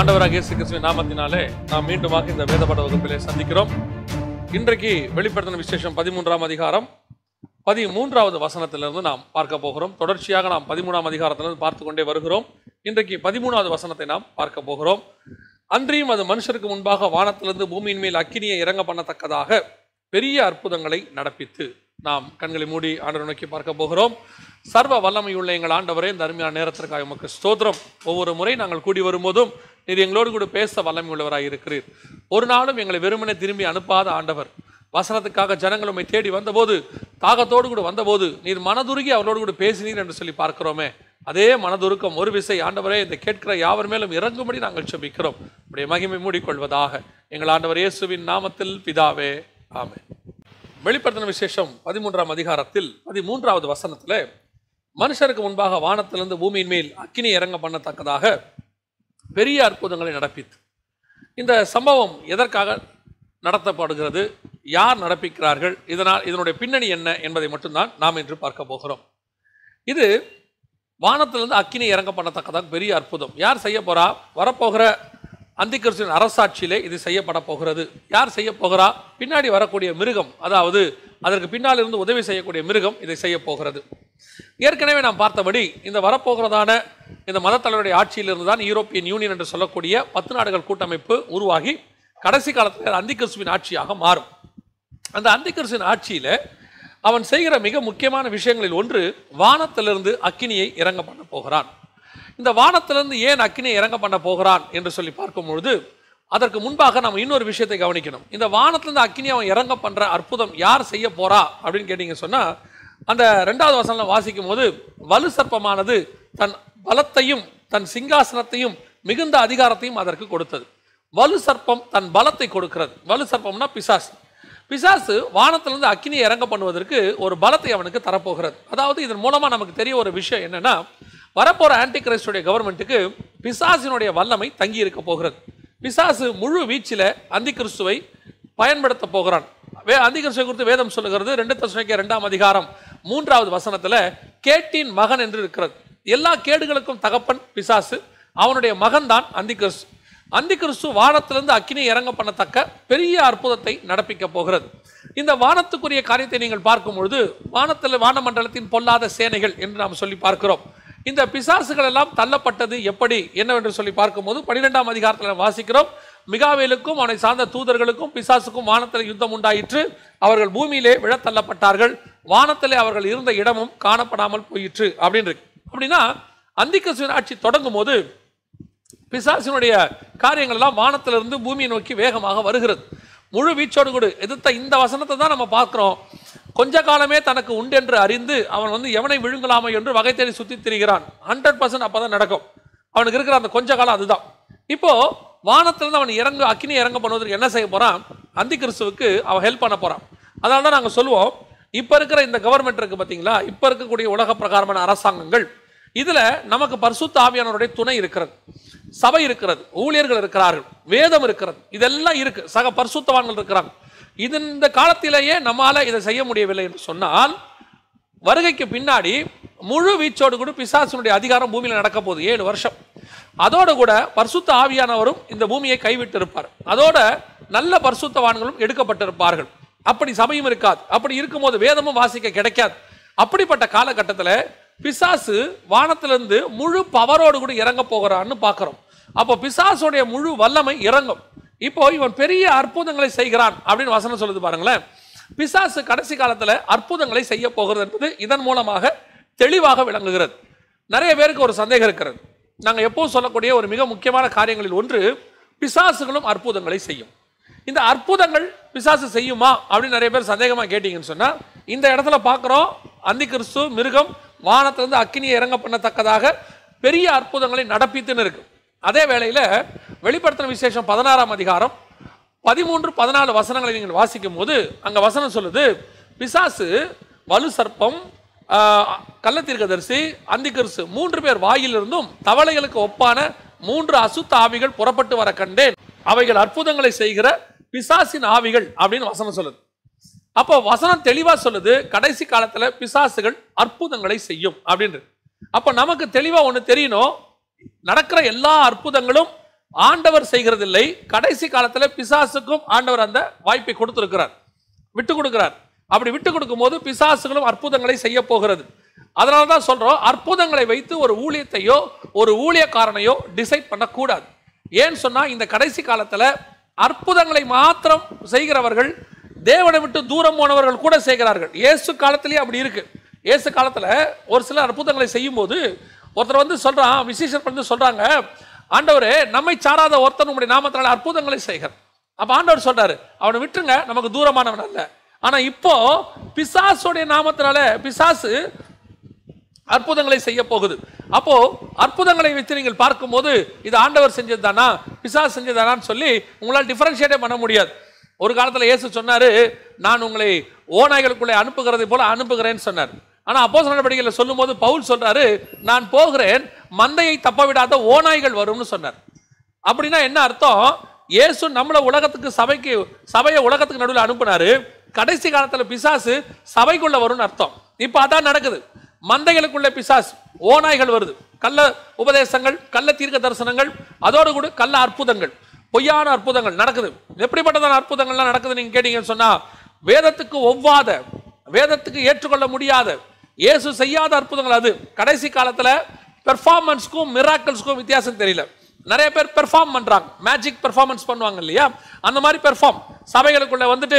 ஆண்டவராக இயேசு கிறிஸ்துவின் நாமத்தினாலே நாம் மீண்டுமாக இந்த வேதபாட வகுப்பிலே சந்திக்கிறோம் இன்றைக்கு வெளிப்படுத்தின விசேஷம் பதிமூன்றாம் அதிகாரம் பதிமூன்றாவது வசனத்திலிருந்து நாம் பார்க்க போகிறோம் தொடர்ச்சியாக நாம் பதிமூணாம் அதிகாரத்திலிருந்து பார்த்து கொண்டே வருகிறோம் இன்றைக்கு பதிமூணாவது வசனத்தை நாம் பார்க்க போகிறோம் அன்றியும் அது மனுஷருக்கு முன்பாக வானத்திலிருந்து பூமியின் மேல் அக்கினியை இறங்க பண்ணத்தக்கதாக பெரிய அற்புதங்களை நடப்பித்து நாம் கண்களை மூடி ஆண்டவரை நோக்கி பார்க்க போகிறோம் சர்வ வல்லமையுள்ள எங்கள் ஆண்டவரே இந்த அருமையான நேரத்திற்காக உமக்கு ஸ்தோத்திரம் ஒவ்வொரு முறை நாங்கள் கூடி வரும்போதும் நீர் எங்களோடு கூட பேச வல்லமை உள்ளவராக இருக்கிறீர் ஒரு நாளும் எங்களை வெறுமனே திரும்பி அனுப்பாத ஆண்டவர் வசனத்துக்காக ஜனங்கள் உம்மை தேடி வந்தபோது தாகத்தோடு கூட வந்தபோது நீர் மனதுருகி அவர்களோடு கூட பேசினீர் என்று சொல்லி பார்க்கிறோமே அதே மனதுருக்கம் ஒரு விசை ஆண்டவரே இந்த கேட்கிற யாவர் மேலும் இறங்கும்படி நாங்கள் செபிக்கிறோம் உடைய மகிமை மூடிக்கொள்வதாக எங்கள் ஆண்டவர் இயேசுவின் நாமத்தில் பிதாவே ஆமென் வெளிப்படுத்தின விசேஷம் பதிமூன்றாம் அதிகாரத்தில் பதிமூன்றாவது வசனத்தில் மனுஷருக்கு முன்பாக வானத்திலிருந்து பூமியின் மேல் அக்கினி இறங்க பண்ணத்தக்கதாக பெரிய அற்புதங்களை நடப்பித்து இந்த சம்பவம் எதற்காக நடத்தப்படுகிறது யார் நடப்பிக்கிறார்கள் இதனால் இதனுடைய பின்னணி என்ன என்பதை மட்டும்தான் நாம் இன்று பார்க்க போகிறோம் இது வானத்திலிருந்து அக்கினி இறங்க பண்ணத்தக்கதாக பெரிய அற்புதம் யார் செய்ய போறா வரப்போகிற அந்திகிறிஸ்துவின் அரசாட்சியிலே இது செய்யப்பட போகிறது யார் செய்ய போகிறா பின்னாடி வரக்கூடிய மிருகம் அதாவது அதற்கு பின்னால் இருந்து உதவி செய்யக்கூடிய மிருகம் இதை செய்ய போகிறது ஏற்கனவே நாம் பார்த்தபடி இந்த வரப்போகிறதான இந்த மதத்தலைவருடைய ஆட்சியிலிருந்து தான் யூரோப்பியன் யூனியன் என்று சொல்லக்கூடிய பத்து நாடுகள் கூட்டமைப்பு உருவாகி கடைசி காலத்தில் அந்திகிறிஸ்துவின் ஆட்சியாக மாறும் அந்த அந்திகிறிஸ்துவின் ஆட்சியில அவன் செய்கிற மிக முக்கியமான விஷயங்களில் ஒன்று வானத்திலிருந்து அக்கினியை இறங்க பண்ண போகிறான் இந்த வானத்திலிருந்து ஏன் அக்கினியை இறங்க பண்ண போகிறான் என்று சொல்லி பார்க்கும் பொழுது அதற்கு முன்பாக நம்ம இன்னொரு விஷயத்தை கவனிக்கணும் இந்த வானத்திலிருந்து அக்கினி அவன் இறங்க பண்ற அற்புதம் யார் செய்ய போறா அப்படின்னு கேட்டீங்க சொன்னா அந்த ரெண்டாவது வசனம் வாசிக்கும் போது வலு சர்ப்பமானது தன் பலத்தையும் தன் சிங்காசனத்தையும் மிகுந்த அதிகாரத்தையும் அதற்கு கொடுத்தது வலு சர்ப்பம் தன் பலத்தை கொடுக்கிறது வலு சர்ப்பம்னா பிசாசு பிசாசு வானத்திலிருந்து அக்கினியை இறங்க பண்ணுவதற்கு ஒரு பலத்தை அவனுக்கு தரப்போகிறது அதாவது இதன் மூலமா நமக்கு தெரிய ஒரு விஷயம் என்னன்னா வரப்போற ஆன்டி கிரைஸ்டுடைய கவர்மெண்ட்டுக்கு பிசாசினுடைய வல்லமை தங்கி இருக்க போகிறது பிசாசு முழு வீச்சில் அந்தி கிறிஸ்துவை பயன்படுத்த போகிறான் வே அந்தி கிறிஸ்துவை குறித்து வேதம் சொல்லுகிறது ரெண்டு தசுனைக்கு ரெண்டாம் அதிகாரம் மூன்றாவது வசனத்துல கேட்டின் மகன் என்று இருக்கிறது எல்லா கேடுகளுக்கும் தகப்பன் பிசாசு அவனுடைய மகன்தான் அந்தி கிறிஸ்து அந்தி கிறிஸ்து வானத்திலிருந்து அக்கினி இறங்க பண்ணத்தக்க பெரிய அற்புதத்தை நடப்பிக்க போகிறது இந்த வானத்துக்குரிய காரியத்தை நீங்கள் பார்க்கும் பொழுது வானத்தில் வானமண்டலத்தின் பொல்லாத சேனைகள் என்று நாம் சொல்லி பார்க்கிறோம் இந்த பிசாசுகள் எல்லாம் தள்ளப்பட்டது எப்படி என்னவென்று சொல்லி பார்க்கும்போது பன்னிரெண்டாம் அதிகாரத்தில் நாம் வாசிக்கிறோம் மிகாவேலுக்கும் அவனை சார்ந்த தூதர்களுக்கும் பிசாசுக்கும் வானத்தில் யுத்தம் உண்டாயிற்று அவர்கள் பூமியிலே விழத் தள்ளப்பட்டார்கள் வானத்திலே அவர்கள் இருந்த இடமும் காணப்படாமல் போயிற்று அப்படின்னு இருக்கு அப்படின்னா அந்திகசுவின் ஆட்சி தொடங்கும் போது பிசாசினுடைய காரியங்கள் எல்லாம் வானத்திலிருந்து பூமியை நோக்கி வேகமாக வருகிறது முழு வீச்சோடு கூட எதிர்த்த இந்த வசனத்தை தான் நம்ம பார்க்கிறோம் கொஞ்ச காலமே தனக்கு உண்டு என்று அறிந்து அவன் வந்து எவனை விழுங்கலாமோ என்று வகை தேடி சுத்தி திரிகிறான் ஹண்ட்ரட் பர்சன்ட் அப்பதான் நடக்கும் அவனுக்கு இருக்கிற அந்த கொஞ்ச காலம் அதுதான் இப்போ வானத்திலிருந்து அவன் இறங்க அக்கினி இறங்க பண்ணுவதற்கு என்ன செய்ய போறான் அந்தி கிறிஸ்துவுக்கு அவன் ஹெல்ப் பண்ண போறான் அதனால தான் நாங்கள் சொல்லுவோம் இப்போ இருக்கிற இந்த கவர்மெண்ட் இருக்கு பார்த்தீங்களா இப்போ இருக்கக்கூடிய உலக பிரகாரமான அரசாங்கங்கள் இதுல நமக்கு பரிசுத்த ஆவியானவருடைய துணை இருக்கிறது சபை இருக்கிறது ஊழியர்கள் இருக்கிறார்கள் வேதம் இருக்கிறது இதெல்லாம் இருக்கு சக பரிசுத்தவான்கள் இருக்கிறாங்க இது இந்த காலத்திலேயே நம்மால இதை செய்ய முடியவில்லை என்று சொன்னால் வருகைக்கு பின்னாடி முழு வீச்சோடு கூட பிசாசினுடைய அதிகாரம் பூமியில் நடக்க போகுது ஏழு வருஷம் அதோட கூட பரிசுத்த ஆவியானவரும் இந்த பூமியை கைவிட்டு இருப்பார் அதோட நல்ல பரிசுத்தவான்களும் எடுக்கப்பட்டிருப்பார்கள் அப்படி சபையும் இருக்காது அப்படி இருக்கும்போது வேதமும் வாசிக்க கிடைக்காது அப்படிப்பட்ட காலகட்டத்தில் பிசாசு வானத்திலிருந்து முழு பவரோடு கூட இறங்க போகிறான்னு பார்க்கிறோம் அப்போ பிசாசுடைய முழு வல்லமை இறங்கும் இப்போ இவன் பெரிய அற்புதங்களை செய்கிறான் அப்படின்னு வசனம் சொல்லுது பாருங்களேன் பிசாசு கடைசி காலத்துல அற்புதங்களை செய்ய போகிறது என்பது இதன் மூலமாக தெளிவாக விளங்குகிறது நிறைய பேருக்கு ஒரு சந்தேகம் இருக்கிறது நாங்க எப்பவும் சொல்லக்கூடிய ஒரு மிக முக்கியமான காரியங்களில் ஒன்று பிசாசுகளும் அற்புதங்களை செய்யும் இந்த அற்புதங்கள் பிசாசு செய்யுமா அப்படின்னு நிறைய பேர் சந்தேகமா கேட்டீங்கன்னு சொன்னா இந்த இடத்துல பார்க்குறோம் அந்தி கிறிஸ்து மிருகம் வானத்திலிருந்து அக்கினியை இறங்க பண்ணத்தக்கதாக பெரிய அற்புதங்களை நடப்பித்துன்னு இருக்கு அதே வேளையில வெளிப்படுத்தின விசேஷம் பதினாறாம் அதிகாரம் பதிமூன்று பதினாலு வசனங்களை நீங்கள் வாசிக்கும் போது அங்க வசனம் சொல்லுது பிசாசு வலு சர்ப்பம் ஆஹ், கள்ளத்தீர்க்கதரிசி அந்திகரிசு மூன்று பேர் வாயிலிருந்தும் தவளைகளுக்கு ஒப்பான மூன்று அசுத்த ஆவிகள் புறப்பட்டு வர கண்டேன் அவைகள் அற்புதங்களை செய்கிற பிசாசின் ஆவிகள் அப்படின்னு வசனம் சொல்லுது அப்போ வசனம் தெளிவா சொல்லுது கடைசி காலத்துல பிசாசுகள் அற்புதங்களை செய்யும் அப்படின்னு அப்ப நமக்கு தெளிவா ஒண்ணு தெரியணும் நடக்கிற எல்லா அற்புதங்களும் ஆண்டவர் செய்கிறதில்லை கடைசி காலத்துல பிசாசுக்கும் ஆண்டவர் அந்த வாய்ப்பை கொடுத்திருக்கிறார் விட்டு கொடுக்கிறார் அப்படி விட்டு கொடுக்கும்போது பிசாசுகளும் அற்புதங்களை செய்ய போகிறது அதனால தான் சொல்றோம் அற்புதங்களை வைத்து ஒரு ஊழியத்தையோ ஒரு ஊழியக்காரனையோ டிசைட் பண்ணக்கூடாது ஏன்னு சொன்னா இந்த கடைசி காலத்துல அற்புதங்களை மாத்திரம் செய்கிறவர்கள் தேவனை விட்டு தூரம் போனவர்கள் கூட செய்கிறார்கள் இயேசு காலத்திலேயே அப்படி இருக்கு இயேசு காலத்துல ஒரு சில அற்புதங்களை செய்யும்போது ஒருத்தர் வந்து சொல்றான் விசேஷர் வந்து சொல்றாங்க ஆண்டவரே நம்மை சாராத ஒருத்தன் உங்களுடைய நாமத்தினால அற்புதங்களை செய்கிறார் அப்ப ஆண்டவர் சொல்றாரு அவனை விட்டுருங்க நமக்கு தூரமானவன் அல்ல ஆனா இப்போ பிசாசுடைய நாமத்தினால பிசாசு அற்புதங்களை செய்ய போகுது அப்போ அற்புதங்களை வச்சு நீங்கள் பார்க்கும்போது இது ஆண்டவர் செஞ்சது தானா பிசாஸ் செஞ்சதானான்னு சொல்லி உங்களால் டிஃபரன்ஷியேட்டே பண்ண முடியாது ஒரு காலத்துல இயேசு சொன்னாரு நான் உங்களை ஓநாய்களுக்குள்ளே அனுப்புகிறதை போல அனுப்புகிறேன்னு சொன்னார் ஆனா அப்போ நடவடிக்கையில் சொல்லும்போது பவுல் சொல்றாரு நான் போகிறேன் மந்தையை தப்ப விடாத ஓநாய்கள் வரும்னு சொன்னார் அப்படின்னா என்ன அர்த்தம் இயேசு நம்மள உலகத்துக்கு சபைக்கு சபையை உலகத்துக்கு நடுவில் அனுப்புனாரு கடைசி காலத்துல பிசாசு சபைக்குள்ள வரும்னு அர்த்தம் இப்போ அதான் நடக்குது மந்தைகளுக்குள்ள பிசாசு ஓநாய்கள் வருது கள்ள உபதேசங்கள் கள்ள தீர்க்க தரிசனங்கள் அதோடு கூட கள்ள அற்புதங்கள் பொய்யான அற்புதங்கள் நடக்குது எப்படிப்பட்டதான அற்புதங்கள்லாம் நடக்குது நீங்க கேட்டீங்கன்னு சொன்னா வேதத்துக்கு ஒவ்வாத வேதத்துக்கு ஏற்றுக்கொள்ள முடியாத இயேசு செய்யாத அற்புதங்கள் அது கடைசி காலத்துல பெர்ஃபார்மன்ஸ்க்கும் மிராக்கல்ஸ்க்கும் வித்தியாசம் தெரியல நிறைய பேர் பெர்ஃபார்ம் பண்றாங்க மேஜிக் பெர்ஃபார்மன்ஸ் பண்ணுவாங்க இல்லையா அந்த மாதிரி பெர்ஃபார்ம் சபைகளுக்குள்ள வந்துட்டு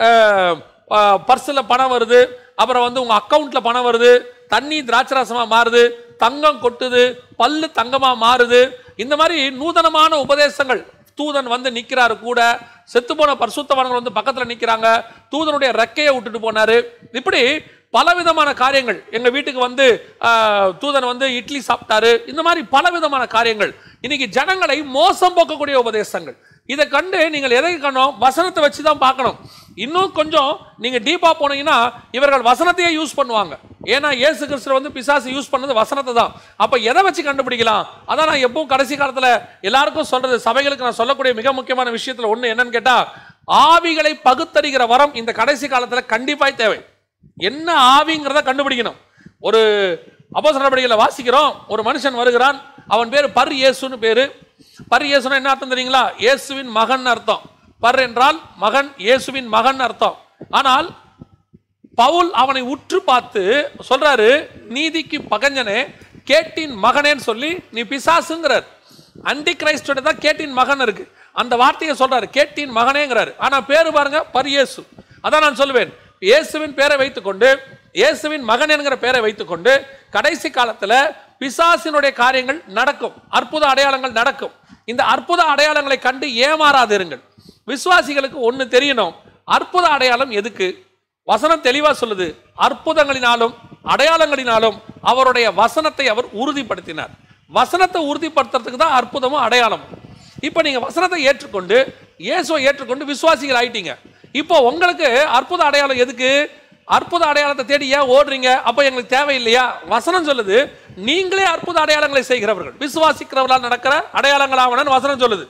பர்ஸில் பணம் வருது அப்புறம் வந்து உங்க அக்கவுண்ட்ல பணம் வருது தண்ணி திராட்சராசமா மாறுது தங்கம் கொட்டுது பல்லு தங்கமா மாறுது இந்த மாதிரி நூதனமான உபதேசங்கள் தூதன் வந்து நிக்கிறாரு கூட செத்து போன பரிசுத்தவான்கள் வந்து பக்கத்துல நிக்கிறாங்க தூதனுடைய ரெக்கையை விட்டுட்டு போனாரு இப்படி பலவிதமான காரியங்கள் எங்க வீட்டுக்கு வந்து ஆஹ், தூதன் வந்து இட்லி சாப்பிட்டாரு இந்த மாதிரி பலவிதமான காரியங்கள் இன்னைக்கு ஜனங்களை மோசம் போக்கக்கூடிய உபதேசங்கள் இதை கண்டு நீங்கள் எதை கண்டோம் வசனத்தை வச்சு தான் பார்க்கணும் இன்னும் கொஞ்சம் நீங்க டீப்பா போனீங்கன்னா இவர்கள் வசனத்தையே யூஸ் பண்ணுவாங்க ஏன்னா இயேசு கிறிஸ்து வந்து பிசாசு யூஸ் பண்ணது வசனத்தை தான் அப்ப எதை வச்சு கண்டுபிடிக்கலாம் அதான் நான் எப்பவும் கடைசி காலத்துல எல்லாருக்கும் சொல்றது சபைகளுக்கு நான் சொல்லக்கூடிய மிக முக்கியமான விஷயத்துல ஒண்ணு என்னன்னு கேட்டா ஆவிகளை பகுத்தறிகிற வரம் இந்த கடைசி காலத்துல கண்டிப்பாய் தேவை என்ன ஆவிங்கிறத கண்டுபிடிக்கணும் ஒரு அப்போ நடவடிக்கையில் வாசிக்கிறோம் ஒரு மனுஷன் வருகிறான் அவன் பேர் பர் இயேசுன்னு பேரு பர் இயேசுனா என்ன அர்த்தம் தெரியுங்களா இயேசுவின் மகன் அர்த்தம் பர் என்றால் மகன் இயேசுவின் மகன் அர்த்தம் ஆனால் பவுல் அவனை உற்று பார்த்து சொல்றாரு நீதிக்கு பகஞ்சனே கேட்டின் மகனேன்னு சொல்லி நீ பிசாசுங்கிறார் அண்டி கிரைஸ்டோட தான் கேட்டின் மகன் இருக்கு அந்த வார்த்தையை சொல்றாரு கேட்டின் மகனேங்கிறாரு ஆனா பேரு பாருங்க பரியேசு அதான் நான் சொல்லுவேன் இயேசுவின் பேரை வைத்துக்கொண்டு இயேசுவின் மகன் என்கிற பேரை வைத்துக்கொண்டு கடைசி காலத்துல பிசாசினுடைய காரியங்கள் நடக்கும் அற்புத அடையாளங்கள் நடக்கும் இந்த அற்புத அடையாளங்களை கண்டு ஏமாறாதிருங்கள் விசுவாசிகளுக்கு ஒண்ணு தெரியணும் அற்புத அடையாளம் எதுக்கு வசனம் தெளிவா சொல்லுது அற்புதங்களினாலும் அடையாளங்களினாலும் அவருடைய வசனத்தை அவர் உறுதிப்படுத்தினார் வசனத்தை உறுதிப்படுத்துறதுக்கு தான் அற்புதமும் அடையாளமும் இப்போ நீங்க வசனத்தை ஏற்றுக்கொண்டு இயேசுவை ஏற்றுக்கொண்டு விசுவாசிகள் ஆயிட்டீங்க இப்போ உங்களுக்கு அற்புத அடையாளம் எதுக்கு அற்புத அடையாளத்தை தேடி ஏன் ஓடுறீங்க அப்போ எங்களுக்கு தேவையில்லையா வசனம் சொல்லுது நீங்களே அற்புத அடையாளங்களை செய்கிறவர்கள் விசுவாசிக்கிறவர்களால் நடக்கிற அடையாளங்களாவனன்னு வசனம் சொல்லுது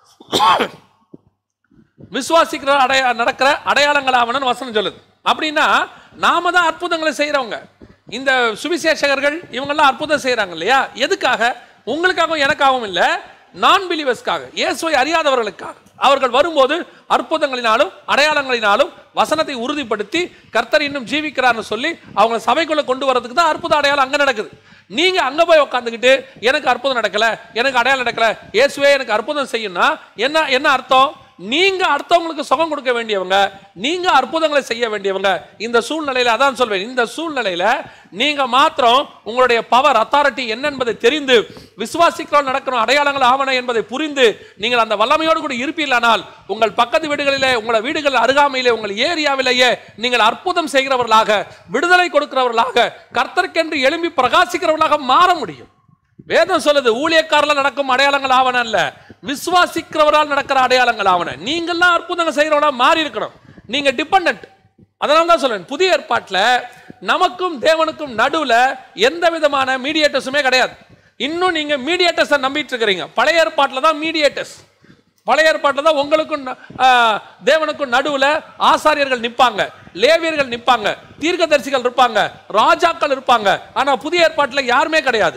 விசுவாசிக்கிற அடைய நடக்கிற அடையாளங்களாவனன்னு வசனம் சொல்லுது அப்படின்னா நாம தான் அற்புதங்களை செய்றவங்க இந்த சுவிசேஷகர்கள் இவங்கெல்லாம் அற்புதம் செய்றாங்க இல்லையா எதுக்காக உங்களுக்காகவும் எனக்காகவும் இல்லை நான் பிலீவர்ஸ்க்காக இயேசுவை அறியாதவர்களுக்காக அவர்கள் வரும்போது அற்புதங்களினாலும் அடையாளங்களினாலும் வசனத்தை உறுதிப்படுத்தி கர்த்தர் இன்னும் ஜீவிக்கிறார்னு சொல்லி அவங்க சபைக்குள்ள கொண்டு வரதுக்கு தான் அற்புத அடையாளம் அங்க நடக்குது நீங்க அங்க போய் உட்காந்துக்கிட்டு எனக்கு அற்புதம் நடக்கல எனக்கு அடையாளம் நடக்கல இயேசுவே எனக்கு அற்புதம் செய்யும்னா என்ன என்ன அர்த்தம் நீங்க அடுத்தவங்களுக்கு சுகம் கொடுக்க வேண்டியவங்க நீங்க அற்புதங்களை செய்ய வேண்டியவங்க இந்த சூழ்நிலையில அதான் சொல்வேன் இந்த சூழ்நிலையில நீங்க மாத்திரம் உங்களுடைய பவர் அத்தாரிட்டி என்ன என்பதை தெரிந்து விசுவாசிக்கிறோம் நடக்கணும் அடையாளங்கள் ஆவண என்பதை புரிந்து நீங்கள் அந்த வல்லமையோடு கூட இருப்பீர்களானால் உங்கள் பக்கத்து வீடுகளிலே உங்கள் வீடுகள் அருகாமையிலே உங்கள் ஏரியாவிலேயே நீங்கள் அற்புதம் செய்கிறவர்களாக விடுதலை கொடுக்கிறவர்களாக கர்த்தருக்கென்று எழும்பி பிரகாசிக்கிறவர்களாக மாற முடியும் வேதம் சொல்லுது ஊழியக்காரல நடக்கும் அடையாளங்கள் ஆவன அல்ல விசுவாசிக்கிறவரால் நடக்கிற அடையாளங்கள் ஆவன நீங்கள்லாம் அற்புதங்கள் செய்கிறவங்களா மாறி இருக்கணும் நீங்க டிபெண்ட் அதனால தான் சொல்றேன் புதிய ஏற்பாட்டில் நமக்கும் தேவனுக்கும் நடுவுல எந்த விதமான மீடியேட்டர்ஸுமே கிடையாது இன்னும் நீங்க மீடியேட்டர்ஸை நம்பிட்டு இருக்கிறீங்க பழைய ஏற்பாட்டில் தான் மீடியேட்டர்ஸ் பழைய ஏற்பாட்டில் தான் உங்களுக்கும் ந- ஆ, தேவனுக்கும் நடுவுல ஆசாரியர்கள் நிப்பாங்க லேவியர்கள் நிப்பாங்க தீர்க்கதரிசிகள் இருப்பாங்க ராஜாக்கள் இருப்பாங்க ஆனா புதிய ஏற்பாட்டில் யாருமே கிடையாது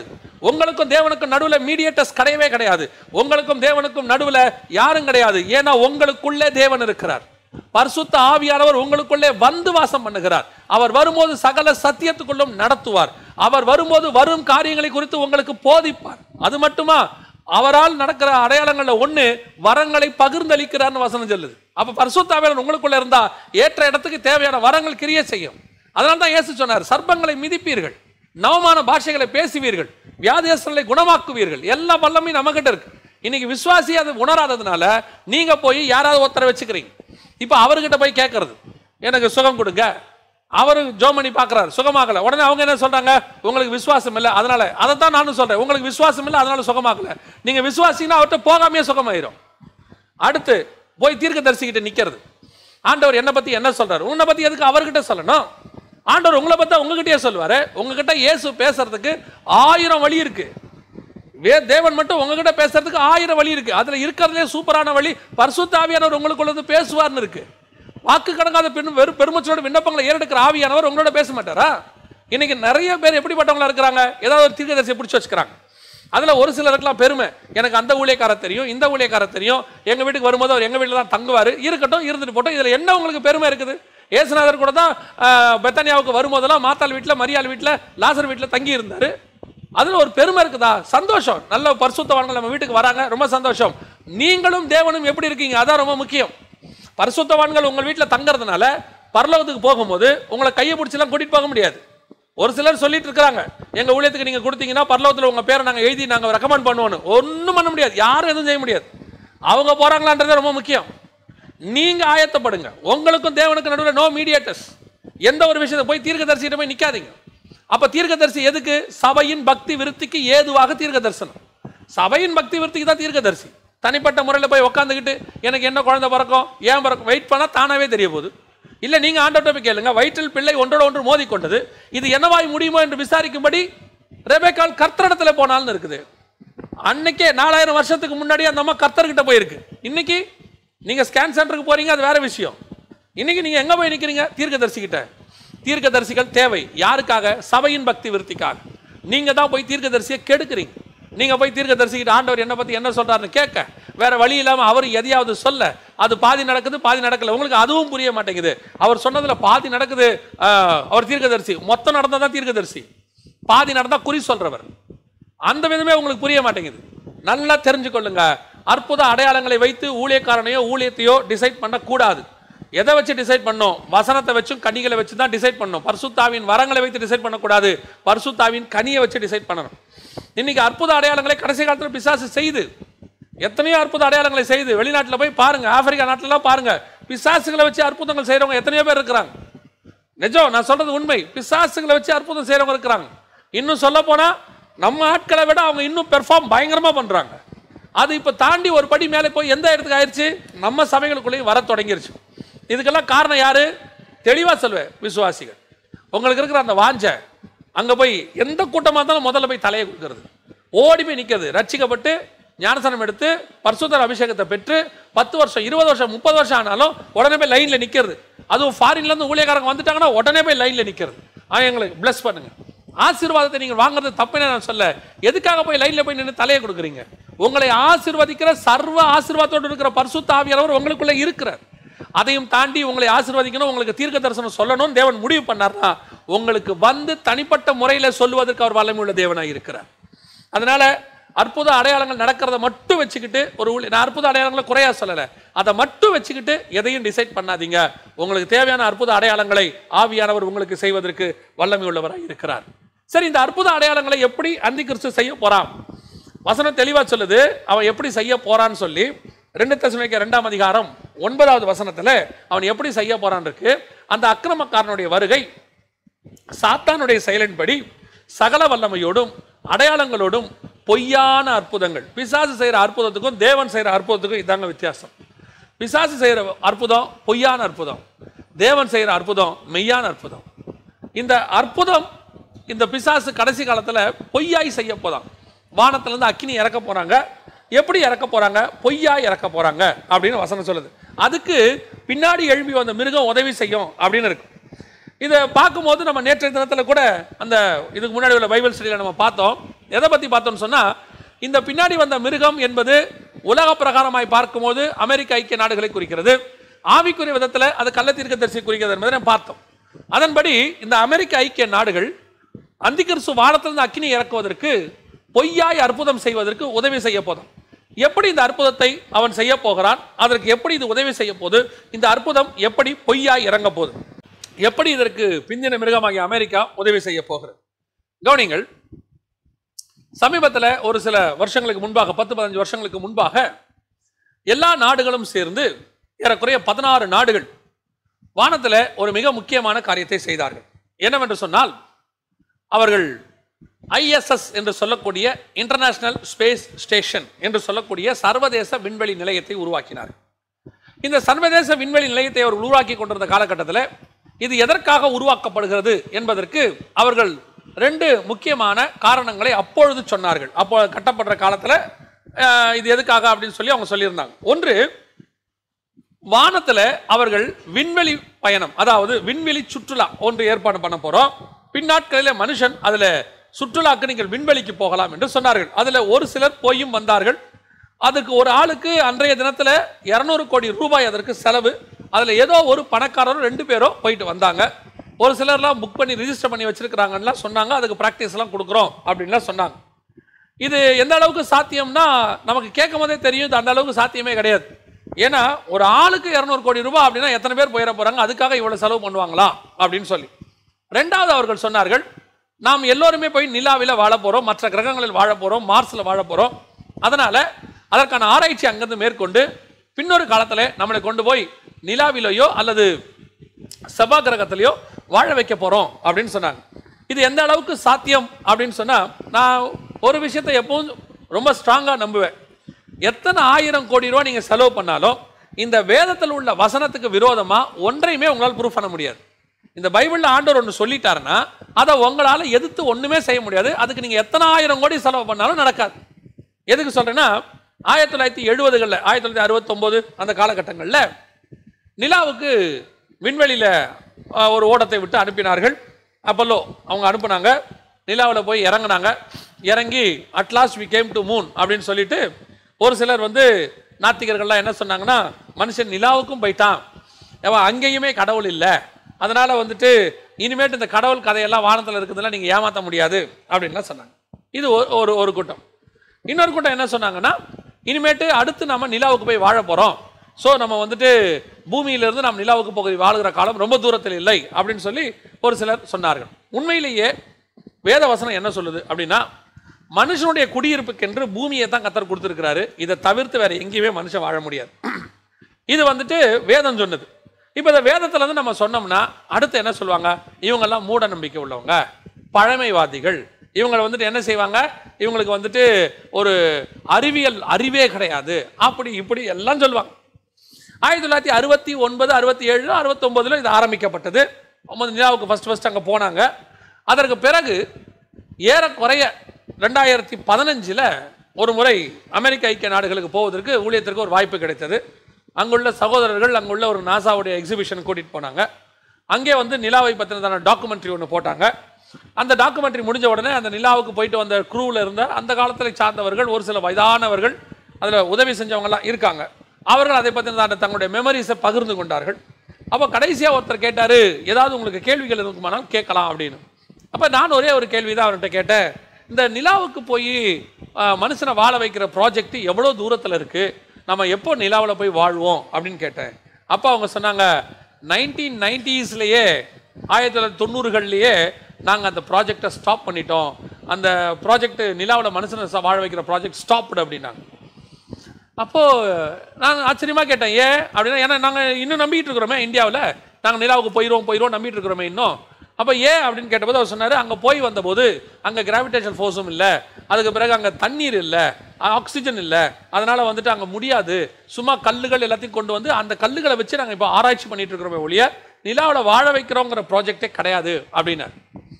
உங்களுக்கும் தேவனுக்கும் நடுவுல மீடியேட்டர்ஸ் கிடையவே கிடையாது உங்களுக்கும் தேவனுக்கும் நடுவுல யாரும் கிடையாது ஏன்னா உங்களுக்குள்ளே தேவன் இருக்கிறார் பரிசுத்த ஆவியானவர் உங்களுக்குள்ளே வந்து வாசம் பண்ணுகிறார் அவர் வரும்போது சகல சத்தியத்துக்குள்ளும் நடத்துவார் அவர் வரும்போது வரும் காரியங்களை குறித்து உங்களுக்கு போதிப்பார் அது மட்டுமா அவரால் நடக்கிற அடையாளங்கள்ல ஒண்ணு வரங்களை பகிர்ந்தளிக்கிறார்னு வசனம் சொல்லுது அப்ப பரிசுத்த ஆவியானவர் உங்களுக்குள்ள இருந்தா ஏற்ற இடத்துக்கு தேவையான வரங்கள் கிரிய செய்யும் அதனால தான் இயேசு சொன்னார் சர்ப்பங்களை மிதிப்பீர்கள் நவமான பாஷைகளை பேசுவீர்கள் வியாதியஸ்தர்களை குணமாக்குவீர்கள் எல்லா வல்லமையும் நம்மகிட்ட இருக்கு இன்னைக்கு விசுவாசி அது உணராததுனால நீங்க போய் யாராவது ஒருத்தரை வச்சுக்கிறீங்க இப்போ அவர்கிட்ட போய் கேட்கறது எனக்கு சுகம் கொடுங்க அவரு ஜோமணி பார்க்குறாரு சுகமாகல உடனே அவங்க என்ன சொல்றாங்க உங்களுக்கு விசுவாசம் இல்லை அதனால அதை தான் நானும் சொல்றேன் உங்களுக்கு விசுவாசம் இல்லை அதனால சுகமாகல நீங்க விசுவாசிங்கன்னா அவர்கிட்ட போகாமையே சுகமாயிரும் அடுத்து போய் தீர்க்கதரிசிக்கிட்ட நிக்கிறது ஆண்டவர் என்னை பத்தி என்ன சொல்றாரு உன்னை பத்தி எதுக்கு அவர்கிட்ட சொல்லணும் ஆண்டவர் உங்களை பத்தி உங்ககிட்டயே சொல்லுவாரு உங்ககிட்ட இயேசு பேசுறதுக்கு ஆயிரம் வழி இருக்கு வே தேவன் மட்டும் உங்ககிட்ட பேசுறதுக்கு ஆயிரம் வழி இருக்கு அதுல இருக்கிறதுலே சூப்பரான வழி பரிசுத்த ஆவியானவர் உங்களுக்குள்ளது பேசுவார்னு இருக்கு வாக்கு கடங்காத பெரும் வெறும் பெருமச்சோட விண்ணப்பங்களை ஏறெடுக்கிற ஆவியானவர் உங்களோட பேச மாட்டாரா இன்னைக்கு நிறைய பேர் எப்படிப்பட்டவங்களா இருக்கிறாங்க ஏதாவது ஒரு தீர்க்கதரிசியை பிடிச்சி வச்சுக்கிறாங்க அதுல ஒரு சிலருக்குலாம் பெருமை எனக்கு அந்த ஊழியக்காரர் தெரியும் இந்த ஊழியக்காரர் தெரியும் எங்க வீட்டுக்கு வரும்போது அவர் எங்க வீட்டில் தான் தங்குவார் இருக்கட்டும் இருந்துட்டு போட்டோம் இதுல என்ன உங்களுக்கு பெருமை இருக்குது ஏசுநாதர் கூட தான் ஆஹ், பெத்தானியாவுக்கு வரும்போதெல்லாம் மாத்தாள் வீட்டில் மரியாள் வீட்டில் லாசர் வீட்டில் தங்கி இருந்தாரு அதுல ஒரு பெருமை இருக்குதா சந்தோஷம் நல்ல பரிசுத்தவான்கள் நம்ம வீட்டுக்கு வராங்க ரொம்ப சந்தோஷம் நீங்களும் தேவனும் எப்படி இருக்கீங்க அதான் ரொம்ப முக்கியம் பரிசுத்தவான்கள் உங்கள் வீட்டில் தங்கறதுனால பரலோகத்துக்கு போகும்போது உங்களை கையை பிடிச்செல்லாம் கூட்டிட்டு போக முடியாது ஒரு சிலர் சொல்லிட்டு இருக்காங்க எங்க ஊழியத்துக்கு நீங்க கொடுத்தீங்கன்னா பரலோகத்தில் உங்க பேரை நாங்க எழுதி நாங்க ரெக்கமெண்ட் பண்ணுவோம்னு ஒன்றும் பண்ண முடியாது யாரும் எதுவும் செய்ய முடியாது அவங்க போறாங்களான்றது ரொம்ப முக்கியம் நீங்க ஆயத்தப்படுங்க உங்களுக்கும் தேவனுக்கும் நடுவில் நோ மீடியேட்டர்ஸ் எந்த ஒரு விஷயத்தை போய் தீர்க்கதரிசிகிட்ட போய் நிக்காதீங்க அப்ப தீர்க்கதரிசி எதுக்கு சபையின் பக்தி விருத்திக்கு ஏதுவாக தீர்க்க தரிசனம் சபையின் பக்தி விருத்திக்கு தான் தீர்க்கதரிசி தனிப்பட்ட முறையில் போய் உட்காந்துக்கிட்டு எனக்கு என்ன குழந்தை பிறக்கும் ஏன் பிறக்கும் வெயிட் பண்ணா தானாவே தெரிய போகுது இல்ல நீங்க ஆண்டவர்ட்ட போய் கேளுங்க வயிற்றில் பிள்ளை ஒன்றோட ஒன்று மோதிக்கொண்டது இது என்னவாய் முடியுமோ என்று விசாரிக்கும்படி ரெபேக்கால் கர்த்தரிடத்துல போனால்னு இருக்குது அன்னைக்கே நாலாயிரம் வருஷத்துக்கு முன்னாடி அந்த அம்மா கர்த்தர்கிட்ட போயிருக்கு இன்னைக்கு நீங்க ஸ்கேன் சென்டருக்கு போறீங்க அது வேற விஷயம் இன்னைக்கு நீங்க எங்க போய் நிக்கிறீங்க தீர்க்கதரிசிகிட்ட தீர்க்கதரிசிகள் தேவை யாருக்காக சபையின் பக்தி விருத்திக்காக நீங்க தான் போய் தீர்க்கதரிசியை கெடுக்குறீங்க நீங்க போய் தீர்க்கதரிசிக்கிட்ட ஆண்டவர் என்ன பத்தி என்ன சொல்றாருன்னு கேட்க வேற வழி இல்லாம அவர் எதையாவது சொல்ல அது பாதி நடக்குது பாதி நடக்கல உங்களுக்கு அதுவும் புரிய மாட்டேங்குது அவர் சொன்னதுல பாதி நடக்குது ஆஹ், அவர் தீர்க்கதரிசி மொத்தம் நடந்தா தான் தீர்க்கதரிசி பாதி நடந்தா குறி சொல்றவர் அந்த விதமே உங்களுக்கு புரிய மாட்டேங்குது நல்லா தெரிஞ்சுக்கொள்ளுங்க அற்புத அடையாளங்களை வைத்து ஊழியக்காரனையோ ஊழியத்தையோ டிசைட் பண்ணக்கூடாது எதை வச்சு டிசைட் பண்ணோம் வசனத்தை வச்சும் கனிகளை வச்சு தான் டிசைட் பண்ணோம் பரிசுத்தாவின் வரங்களை வைத்து டிசைட் பண்ணக்கூடாது பரிசுத்தாவின் கனியை வச்சு டிசைட் பண்ணணும் இன்னைக்கு அற்புத அடையாளங்களை கடைசி காலத்தில் பிசாசு செய்து எத்தனையோ அற்புத அடையாளங்களை செய்து வெளிநாட்டில் போய் பாருங்க ஆப்பிரிக்கா நாட்டிலலாம் பாருங்க பிசாசுகளை வச்சு அற்புதங்கள் செய்றவங்க எத்தனையோ பேர் இருக்கிறாங்க நிஜம் நான் சொல்றது உண்மை பிசாசுகளை வச்சு அற்புதம் செய்றவங்க இருக்கிறாங்க இன்னும் சொல்ல போனா நம்ம ஆட்களை விட அவங்க இன்னும் பெர்ஃபார்ம் பயங்கரமா பண்றாங்க அது இப்ப தாண்டி ஒரு படி மேலே போய் எந்த இடத்துக்கு ஆயிடுச்சு நம்ம சபைகளுக்குள்ளேயும் வர தொடங்கிருச்சு இதுக்கெல்லாம் காரணம் யாரு தெளிவா சொல்லுவேன் விசுவாசிகள் உங்களுக்கு இருக்கிற அந்த வாஞ்சை அங்க போய் எந்த கூட்டமா இருந்தாலும் முதல்ல போய் தலையை கொடுக்கறது ஓடி போய் நிக்கிறது ரட்சிக்கப்பட்டு ஞானசனம் எடுத்து பரிசுத்தர் அபிஷேகத்தை பெற்று பத்து வருஷம் இருபது வருஷம் முப்பது வருஷம் ஆனாலும் உடனே போய் லைன்ல நிக்கிறது அதுவும் ஃபாரின்ல இருந்து ஊழியக்காரங்க வந்துட்டாங்கன்னா உடனே போய் லைன்ல நிக்கிறது ஆ எங்களுக்கு பிளஸ் பண்ணுங்க ஆசீர்வாதத்தை நீங்கள் வாங்குறது தப்புன்னு நான் சொல்ல எதுக்காக போய் லைன்ல போய் நின்று தலையை கொடுக்குறீங்க உங்களை ஆசீர்வதிக்கிற சர்வ ஆசீர்வாதத்தோடு இருக்கிற பரிசுத்த ஆவியானவர் உங்களுக்குள்ள இருக்கிறார் அதையும் தாண்டி உங்களை ஆசீர்வதிக்கணும் உங்களுக்கு தீர்க்க தரிசனம் சொல்லணும்னு தேவன் முடிவு பண்ணார்னா உங்களுக்கு வந்து தனிப்பட்ட முறையில் சொல்லுவதற்கு அவர் வல்லமை உள்ள தேவனாக இருக்கிறார் அதனால அற்புத அடையாளங்கள் நடக்கிறத மட்டும் வச்சுக்கிட்டு ஒரு ஊழி- நான் அற்புத அடையாளங்களை குறையா சொல்லலை அதை மட்டும் வச்சுக்கிட்டு எதையும் டிசைட் பண்ணாதீங்க உங்களுக்கு தேவையான அற்புத அடையாளங்களை ஆவியானவர் உங்களுக்கு செய்வதற்கு வல்லமை உள்ளவராக இருக்கிறார் சரி இந்த அற்புத அடையாளங்களை எப்படி அந்தி கிறிஸ்து செய்ய போறான் வசனம் தெளிவா சொல்லுது அவன் எப்படி செய்ய போறான்னு சொல்லி ரெண்டு தசமிக்க ரெண்டாம் அதிகாரம் ஒன்பதாவது வசனத்துல அவன் எப்படி செய்ய போறான் இருக்கு அந்த அக்கிரமக்காரனுடைய வருகை சாத்தானுடைய செயலின்படி சகல வல்லமையோடும் அடையாளங்களோடும் பொய்யான அற்புதங்கள் பிசாசு செய்யற அற்புதத்துக்கும் தேவன் செய்யற அற்புதத்துக்கும் இதாங்க வித்தியாசம் பிசாசு செய்யற அற்புதம் பொய்யான அற்புதம் தேவன் செய்யற அற்புதம் மெய்யான அற்புதம் இந்த அற்புதம் இந்த பிசாசு கடைசி காலத்துல பொய்யாய் செய்ய போதான் வானத்துல இருந்து அக்கினி இறக்க போறாங்க எப்படி இறக்க போறாங்க பொய்யா இறக்க போறாங்க அப்படின்னு வசனம் சொல்லுது அதுக்கு பின்னாடி எழும்பி வந்த மிருகம் உதவி செய்யும் அப்படின்னு இருக்கு இதை பார்க்கும்போது நம்ம நேற்றைய தினத்தில் கூட அந்த இதுக்கு முன்னாடி உள்ள பைபிள் ஸ்டடியில் நம்ம பார்த்தோம் எதை பற்றி பார்த்தோம்னு சொன்னால் இந்த பின்னாடி வந்த மிருகம் என்பது உலக பிரகாரமாய் பார்க்கும்போது அமெரிக்க ஐக்கிய நாடுகளை குறிக்கிறது ஆவிக்குரிய விதத்தில் அது கள்ளத்தீர்க்க தரிசி குறிக்கிறது என்பதை நம்ம பார்த்தோம் அதன்படி இந்த அமெரிக்க ஐக்கிய நாடுகள் அந்திகிறிஸ்து வானத்திலிருந்து அக்கினி இறக்குவதற்கு பொய்யாய் அற்புதம் செய்வதற்கு உதவி செய்ய போதும் எப்படி இந்த அற்புதத்தை அவன் செய்ய போகிறான் அதற்கு எப்படி இது உதவி செய்ய போகுது இந்த அற்புதம் எப்படி பொய்யாய் இறங்க போகுது எப்படி இதற்கு பிந்தின மிருகமாகிய அமெரிக்கா உதவி செய்ய போகிறது கவனிங்கள் சமீபத்தில் ஒரு சில வருஷங்களுக்கு முன்பாக பத்து பதினஞ்சு வருஷங்களுக்கு முன்பாக எல்லா நாடுகளும் சேர்ந்து ஏறக்குறைய பதினாறு நாடுகள் வானத்தில் ஒரு மிக முக்கியமான காரியத்தை செய்தார்கள் என்னவென்று சொன்னால் அவர்கள் ஐஎஸ்எஸ் என்று சொல்லக்கூடிய இன்டர்நேஷனல் ஸ்பேஸ் ஸ்டேஷன் என்று சொல்லக்கூடிய சர்வதேச விண்வெளி நிலையத்தை உருவாக்கினார்கள் இந்த சர்வதேச விண்வெளி நிலையத்தை அவர் உருவாக்கி கொண்டிருந்த காலகட்டத்தில் இது எதற்காக உருவாக்கப்படுகிறது என்பதற்கு அவர்கள் ரெண்டு முக்கியமான காரணங்களை அப்பொழுது சொன்னார்கள் அப்போ கட்டப்படுற காலத்தில் இது எதுக்காக அப்படின்னு சொல்லி அவங்க சொல்லியிருந்தாங்க ஒன்று வானத்தில் அவர்கள் விண்வெளி பயணம் அதாவது விண்வெளி சுற்றுலா ஒன்று ஏற்பாடு பண்ண போகிறோம் பின்னாட்களில் மனுஷன் அதில் சுற்றுலாக்கு நீங்கள் விண்வெளிக்கு போகலாம் என்று சொன்னார்கள் அதில் ஒரு சிலர் போயும் வந்தார்கள் அதுக்கு ஒரு ஆளுக்கு அன்றைய தினத்தில் இரநூறு கோடி ரூபாய் அதற்கு செலவு அதில் ஏதோ ஒரு பணக்காரரும் ரெண்டு பேரோ போயிட்டு வந்தாங்க ஒரு சிலர்லாம் புக் பண்ணி ரிஜிஸ்டர் பண்ணி வச்சிருக்கிறாங்கலாம் சொன்னாங்க அதுக்கு ப்ராக்டிஸ்லாம் கொடுக்குறோம் அப்படின்லாம் சொன்னாங்க இது எந்த அளவுக்கு சாத்தியம்னா நமக்கு கேட்கும் போதே தெரியும் இது அந்த அளவுக்கு சாத்தியமே கிடையாது ஏன்னா ஒரு ஆளுக்கு இரநூறு கோடி ரூபாய் அப்படின்னா எத்தனை பேர் போயிட போறாங்க அதுக்காக இவ்வளவு செலவு பண்ணுவாங்களா அப்படின்னு சொல்லி ரெண்டாவது அவர்கள் சொன்னார்கள் நாம் எல்லோருமே போய் நிலாவில் வாழ போறோம் மற்ற கிரகங்களில் வாழ போறோம் மார்ஸ்ல வாழ போறோம் அதனால அதற்கான ஆராய்ச்சி அங்கிருந்து மேற்கொண்டு பின்னொரு காலத்தில் நம்மளை கொண்டு போய் நிலாவிலேயோ அல்லது செவ்வாய் கிரகத்திலேயோ வாழ வைக்க போறோம் அப்படின்னு சொன்னாங்க இது எந்த அளவுக்கு சாத்தியம் அப்படின்னு சொன்னா நான் ஒரு விஷயத்தை எப்பவும் ரொம்ப ஸ்ட்ராங்கா நம்புவேன் எத்தனை ஆயிரம் கோடி ரூபா நீங்க செலவு பண்ணாலும் இந்த வேதத்தில் உள்ள வசனத்துக்கு விரோதமா ஒன்றையுமே உங்களால் ப்ரூஃப் பண்ண முடியாது இந்த பைபிள்ல ஆண்டவர் ஒன்று சொல்லிட்டாருன்னா அதை உங்களால எதிர்த்து ஒண்ணுமே செய்ய முடியாது அதுக்கு நீங்க எத்தனை ஆயிரம் கோடி செலவு பண்ணாலும் நடக்காது எதுக்கு சொல்றேன்னா ஆயிரத்தி தொள்ளாயிரத்தி எழுபதுகளில் ஆயிரத்தி தொள்ளாயிரத்தி அறுபத்தொம்போது அந்த காலகட்டங்களில் நிலாவுக்கு விண்வெளியில் ஒரு ஓடத்தை விட்டு அனுப்பினார்கள் அப்பல்லோ அவங்க அனுப்புனாங்க நிலாவில் போய் இறங்குனாங்க இறங்கி at last we came to moon அப்படின்னு சொல்லிட்டு ஒரு சிலர் வந்து நாத்திகர்கள்லாம் என்ன சொன்னாங்கன்னா மனுஷன் நிலாவுக்கும் போயிட்டான் அவன் அங்கேயுமே கடவுள் இல்லை அதனால வந்துட்டு இனிமேட்டு இந்த கடவுள் கதையெல்லாம் வானத்தில் இருக்குதுலாம் நீங்கள் ஏமாற்ற முடியாது அப்படின்லாம் சொன்னாங்க இது ஒரு- ஒரு ஒரு கூட்டம் இன்னொரு கூட்டம் என்ன சொன்னாங்கன்னா இனிமேட்டு அடுத்து நம்ம நிலாவுக்கு போய் வாழ போகிறோம் ஸோ நம்ம வந்துட்டு பூமியிலிருந்து நாம் நிலாவுக்கு போக வாழுகிற காலம் ரொம்ப தூரத்தில் இல்லை அப்படின்னு சொல்லி ஒரு சிலர் சொன்னார்கள் உண்மையிலேயே வேத வசனம் என்ன சொல்லுது அப்படின்னா மனுஷனுடைய குடியிருப்புக்கென்று பூமியை தான் கத்தர் கொடுத்துருக்கிறாரு இதை தவிர்த்து வேற எங்கேயுமே மனுஷன் வாழ முடியாது இது வந்துட்டு வேதம் சொன்னது இப்போ இந்த வேதத்துல இருந்து நம்ம சொன்னோம்னா அடுத்து என்ன சொல்லுவாங்க இவங்கெல்லாம் மூட நம்பிக்கை உள்ளவங்க பழமைவாதிகள் இவங்களை வந்துட்டு என்ன செய்வாங்க இவங்களுக்கு வந்துட்டு ஒரு அறிவியல் அறிவே கிடையாது அப்படி இப்படி எல்லாம் சொல்லுவாங்க ஆயிரத்தி தொள்ளாயிரத்தி அறுபத்தி ஒன்பது அறுபத்தி ஏழு அறுபத்தொம்போதில் இது ஆரம்பிக்கப்பட்டது ஒன்பது நிலாவுக்கு ஃபஸ்ட் ஃபஸ்ட் அங்கே போனாங்க அதற்கு பிறகு ஏறக்குறைய ரெண்டாயிரத்தி பதினஞ்சில் ஒரு முறை அமெரிக்க ஐக்கிய நாடுகளுக்கு போவதற்கு ஊழியத்திற்கு ஒரு வாய்ப்பு கிடைத்தது அங்குள்ள சகோதரர்கள் அங்குள்ள ஒரு நாசாவுடைய எக்ஸிபிஷன் கூட்டிகிட்டு போனாங்க அங்கே வந்து நிலாவை பற்றினதான டாக்குமெண்ட்ரி ஒன்று போட்டாங்க அந்த டாக்குமெண்ட்ரி முடிஞ்ச உடனே அந்த நிலாவுக்கு போயிட்டு வந்த குரூவில் இருந்த அந்த காலத்தில் சார்ந்தவர்கள் ஒரு சில வயதானவர்கள் அதில் உதவி செஞ்சவங்கலாம் இருக்காங்க அவர்கள் அதை பற்றின தங்களுடைய மெமரிஸை பகிர்ந்து கொண்டார்கள் அப்போ கடைசியாக ஒருத்தர் கேட்டார் ஏதாவது உங்களுக்கு கேள்விகள் இருக்குமானால் கேட்கலாம் அப்படின்னு அப்போ நான் ஒரே ஒரு கேள்வி தான் அவர்கிட்ட கேட்டேன் இந்த நிலாவுக்கு போய் மனுஷனை வாழ வைக்கிற ப்ராஜெக்ட் எவ்வளோ தூரத்தில் இருக்குது நம்ம எப்போ நிலாவில் போய் வாழ்வோம் அப்படின்னு கேட்டேன் அப்போ அவங்க சொன்னாங்க நைன்டீன் நைன்டிஸ்லேயே ஆயிரத்தி தொள்ளாயிரத்தி தொண்ணூறுகள்லேயே நாங்கள் அந்த ப்ராஜெக்டை ஸ்டாப் பண்ணிட்டோம் அந்த ப்ராஜெக்ட் நிலாவில் மனுஷனை ச- வாழ வைக்கிற ப்ராஜெக்ட் ஸ்டாப்டு அப்படின்னாங்க அப்போது நான் ஆச்சரியமாக கேட்டேன் ஏன் அப்படின்னா ஏன்னா நாங்கள் இன்னும் நம்பிக்கிட்டு இருக்கிறோமே இந்தியாவில் நாங்கள் நிலாவுக்கு போயிடுவோம் போயிடுவோம் நம்பிட்டு இருக்கிறோமே இன்னும் அப்போ ஏன் அப்படின்னு கேட்டபோது அவர் சொன்னார் அங்கே போய் வந்தபோது அங்கே கிராவிடேஷன் ஃபோர்ஸும் இல்லை அதுக்கு பிறகு அங்கே தண்ணீர் இல்லை ஆக்சிஜன் இல்லை அதனால் வந்துட்டு அங்கே முடியாது சும்மா கல்லுகள் எல்லாத்தையும் கொண்டு வந்து அந்த கல்லுகளை வச்சு நாங்கள் இப்போ ஆராய்ச்சி பண்ணிட்டு இருக்கிறோமே ஒழிய நிலாவில் வாழ வைக்கிறோங்கிற ப்ராஜெக்டே கிடையாது அப்படின்னாரு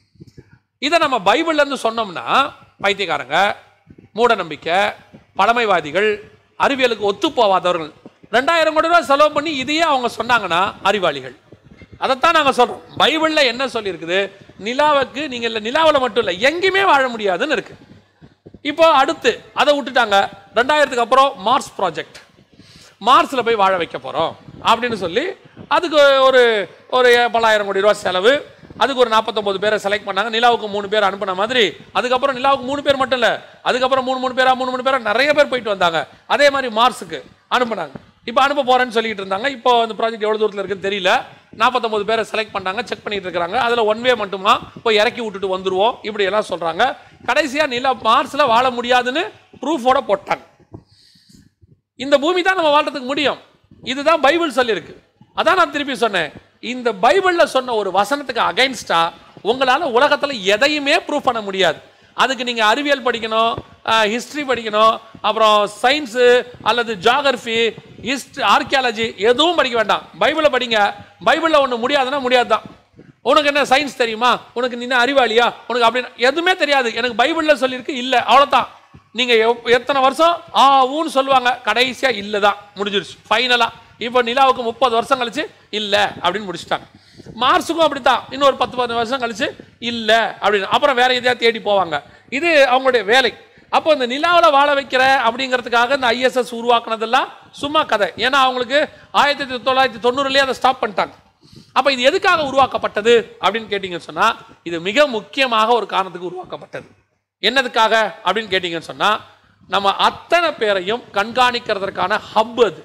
இதை நம்ம பைபிள்ல இருந்து சொன்னோம்னா பைத்தியக்காரங்க மூட நம்பிக்கை பழமைவாதிகள் அறிவியலுக்கு ஒத்து போவாதவர்கள் ரெண்டாயிரம் கோடி ரூபாய் செலவு பண்ணி இதையே அவங்க சொன்னாங்கன்னா அறிவாளிகள் அதைத்தான் நாங்க சொல்றோம் பைபிள்ல என்ன சொல்லியிருக்குது நிலாவுக்கு நீங்க இல்ல நிலாவுல மட்டும் இல்ல எங்கேயுமே வாழ முடியாதுன்னு இருக்கு இப்போ அடுத்து அதை விட்டுட்டாங்க ரெண்டாயிரத்துக்கு அப்புறம் மார்ஸ் ப்ராஜெக்ட் மார்ஸில் போய் வாழ வைக்க போகிறோம் அப்படின்னு சொல்லி அதுக்கு ஒரு ஒரு பல்லாயிரம் கோடி ரூபா செலவு அதுக்கு ஒரு நாற்பத்தொம்பது பேரை செலக்ட் பண்ணாங்க நிலாவுக்கு மூணு பேர் அனுப்புன மாதிரி அதுக்கப்புறம் நிலாவுக்கு மூணு பேர் மட்டும் இல்லை அதுக்கப்புறம் மூணு மூணு பேரா மூணு மூணு பேரா நிறைய பேர் போயிட்டு வந்தாங்க அதே மாதிரி மார்ஸுக்கு அனுப்புனாங்க இப்போ அனுப்ப போறேன்னு சொல்லிட்டு இருந்தாங்க இப்போ அந்த ப்ராஜெக்ட் எவ்வளோ தூரத்தில் இருக்குன்னு தெரியல நாற்பத்தொம்பது பேரை செலக்ட் பண்ணாங்க செக் பண்ணிட்டு இருக்காங்க அதில் ஒன் வே மட்டுமா போய் இறக்கி விட்டுட்டு வந்துருவோம் இப்படி எல்லாம் சொல்றாங்க கடைசியா நிலா மார்ஸ்ல வாழ முடியாதுன்னு ப்ரூஃபோட போட்டாங்க இந்த பூமி தான் நம்ம வாழ்றதுக்கு முடியும் இதுதான் பைபிள் சொல்லியிருக்கு அதான் நான் திருப்பி சொன்னேன் இந்த பைபிள்ல சொன்ன ஒரு வசனத்துக்கு அகைன்ஸ்டா உங்களால உலகத்துல எதையுமே ப்ரூவ் பண்ண முடியாது அதுக்கு நீங்க அறிவியல் படிக்கணும் ஹிஸ்டரி படிக்கணும் அப்புறம் சயின்ஸு அல்லது ஜாகிரபி ஹிஸ்ட் ஆர்கியாலஜி எதுவும் படிக்க வேண்டாம் பைபிளை படிங்க பைபிளில் ஒன்று முடியாதுன்னா முடியாது தான் உனக்கு என்ன சயின்ஸ் தெரியுமா உனக்கு நீ என்ன அறிவாளியா உனக்கு அப்படின்னு எதுவுமே தெரியாது எனக்கு பைபிளில் சொல்லியிருக்கு இல்லை அவ்வளோதான் நீங்கள் எவ்- எத்தனை வருஷம் ஆ ஊன்னு சொல்லுவாங்க கடைசியாக இல்லை தான் முடிஞ்சிருச்சு ஃபைனலாக இப்போ நிலாவுக்கு முப்பது வருஷம் கழிச்சு இல்லை அப்படின்னு முடிச்சிட்டாங்க மார்ஸுக்கும் அப்படித்தான் இன்னொரு பத்து பதினஞ்சு வருஷம் கழிச்சு இல்லை அப்படின்னு அப்புறம் வேற எதையா தேடி போவாங்க இது அவங்களுடைய வேலை அப்போ இந்த நிலாவில் வாழ வைக்கிற அப்படிங்கிறதுக்காக இந்த ஐஎஸ்எஸ் உருவாக்குனதெல்லாம் சும்மா கதை ஏன்னா அவங்களுக்கு ஆயிரத்தி தொள்ளாயிரத்தி தொண்ணூறுலேயே அதை ஸ்டாப் பண்ணிட்டாங்க அப்ப இது எதுக்காக உருவாக்கப்பட்டது அப்படின்னு கேட்டீங்கன்னு சொன்னா இது மிக முக்கியமாக ஒரு காரணத்துக்கு உருவாக்கப்பட்டது என்னதுக்காக அப்படின்னு கேட்டீங்கன்னு சொன்னா நம்ம அத்தனை பேரையும் கண்காணிக்கிறதற்கான ஹப் அது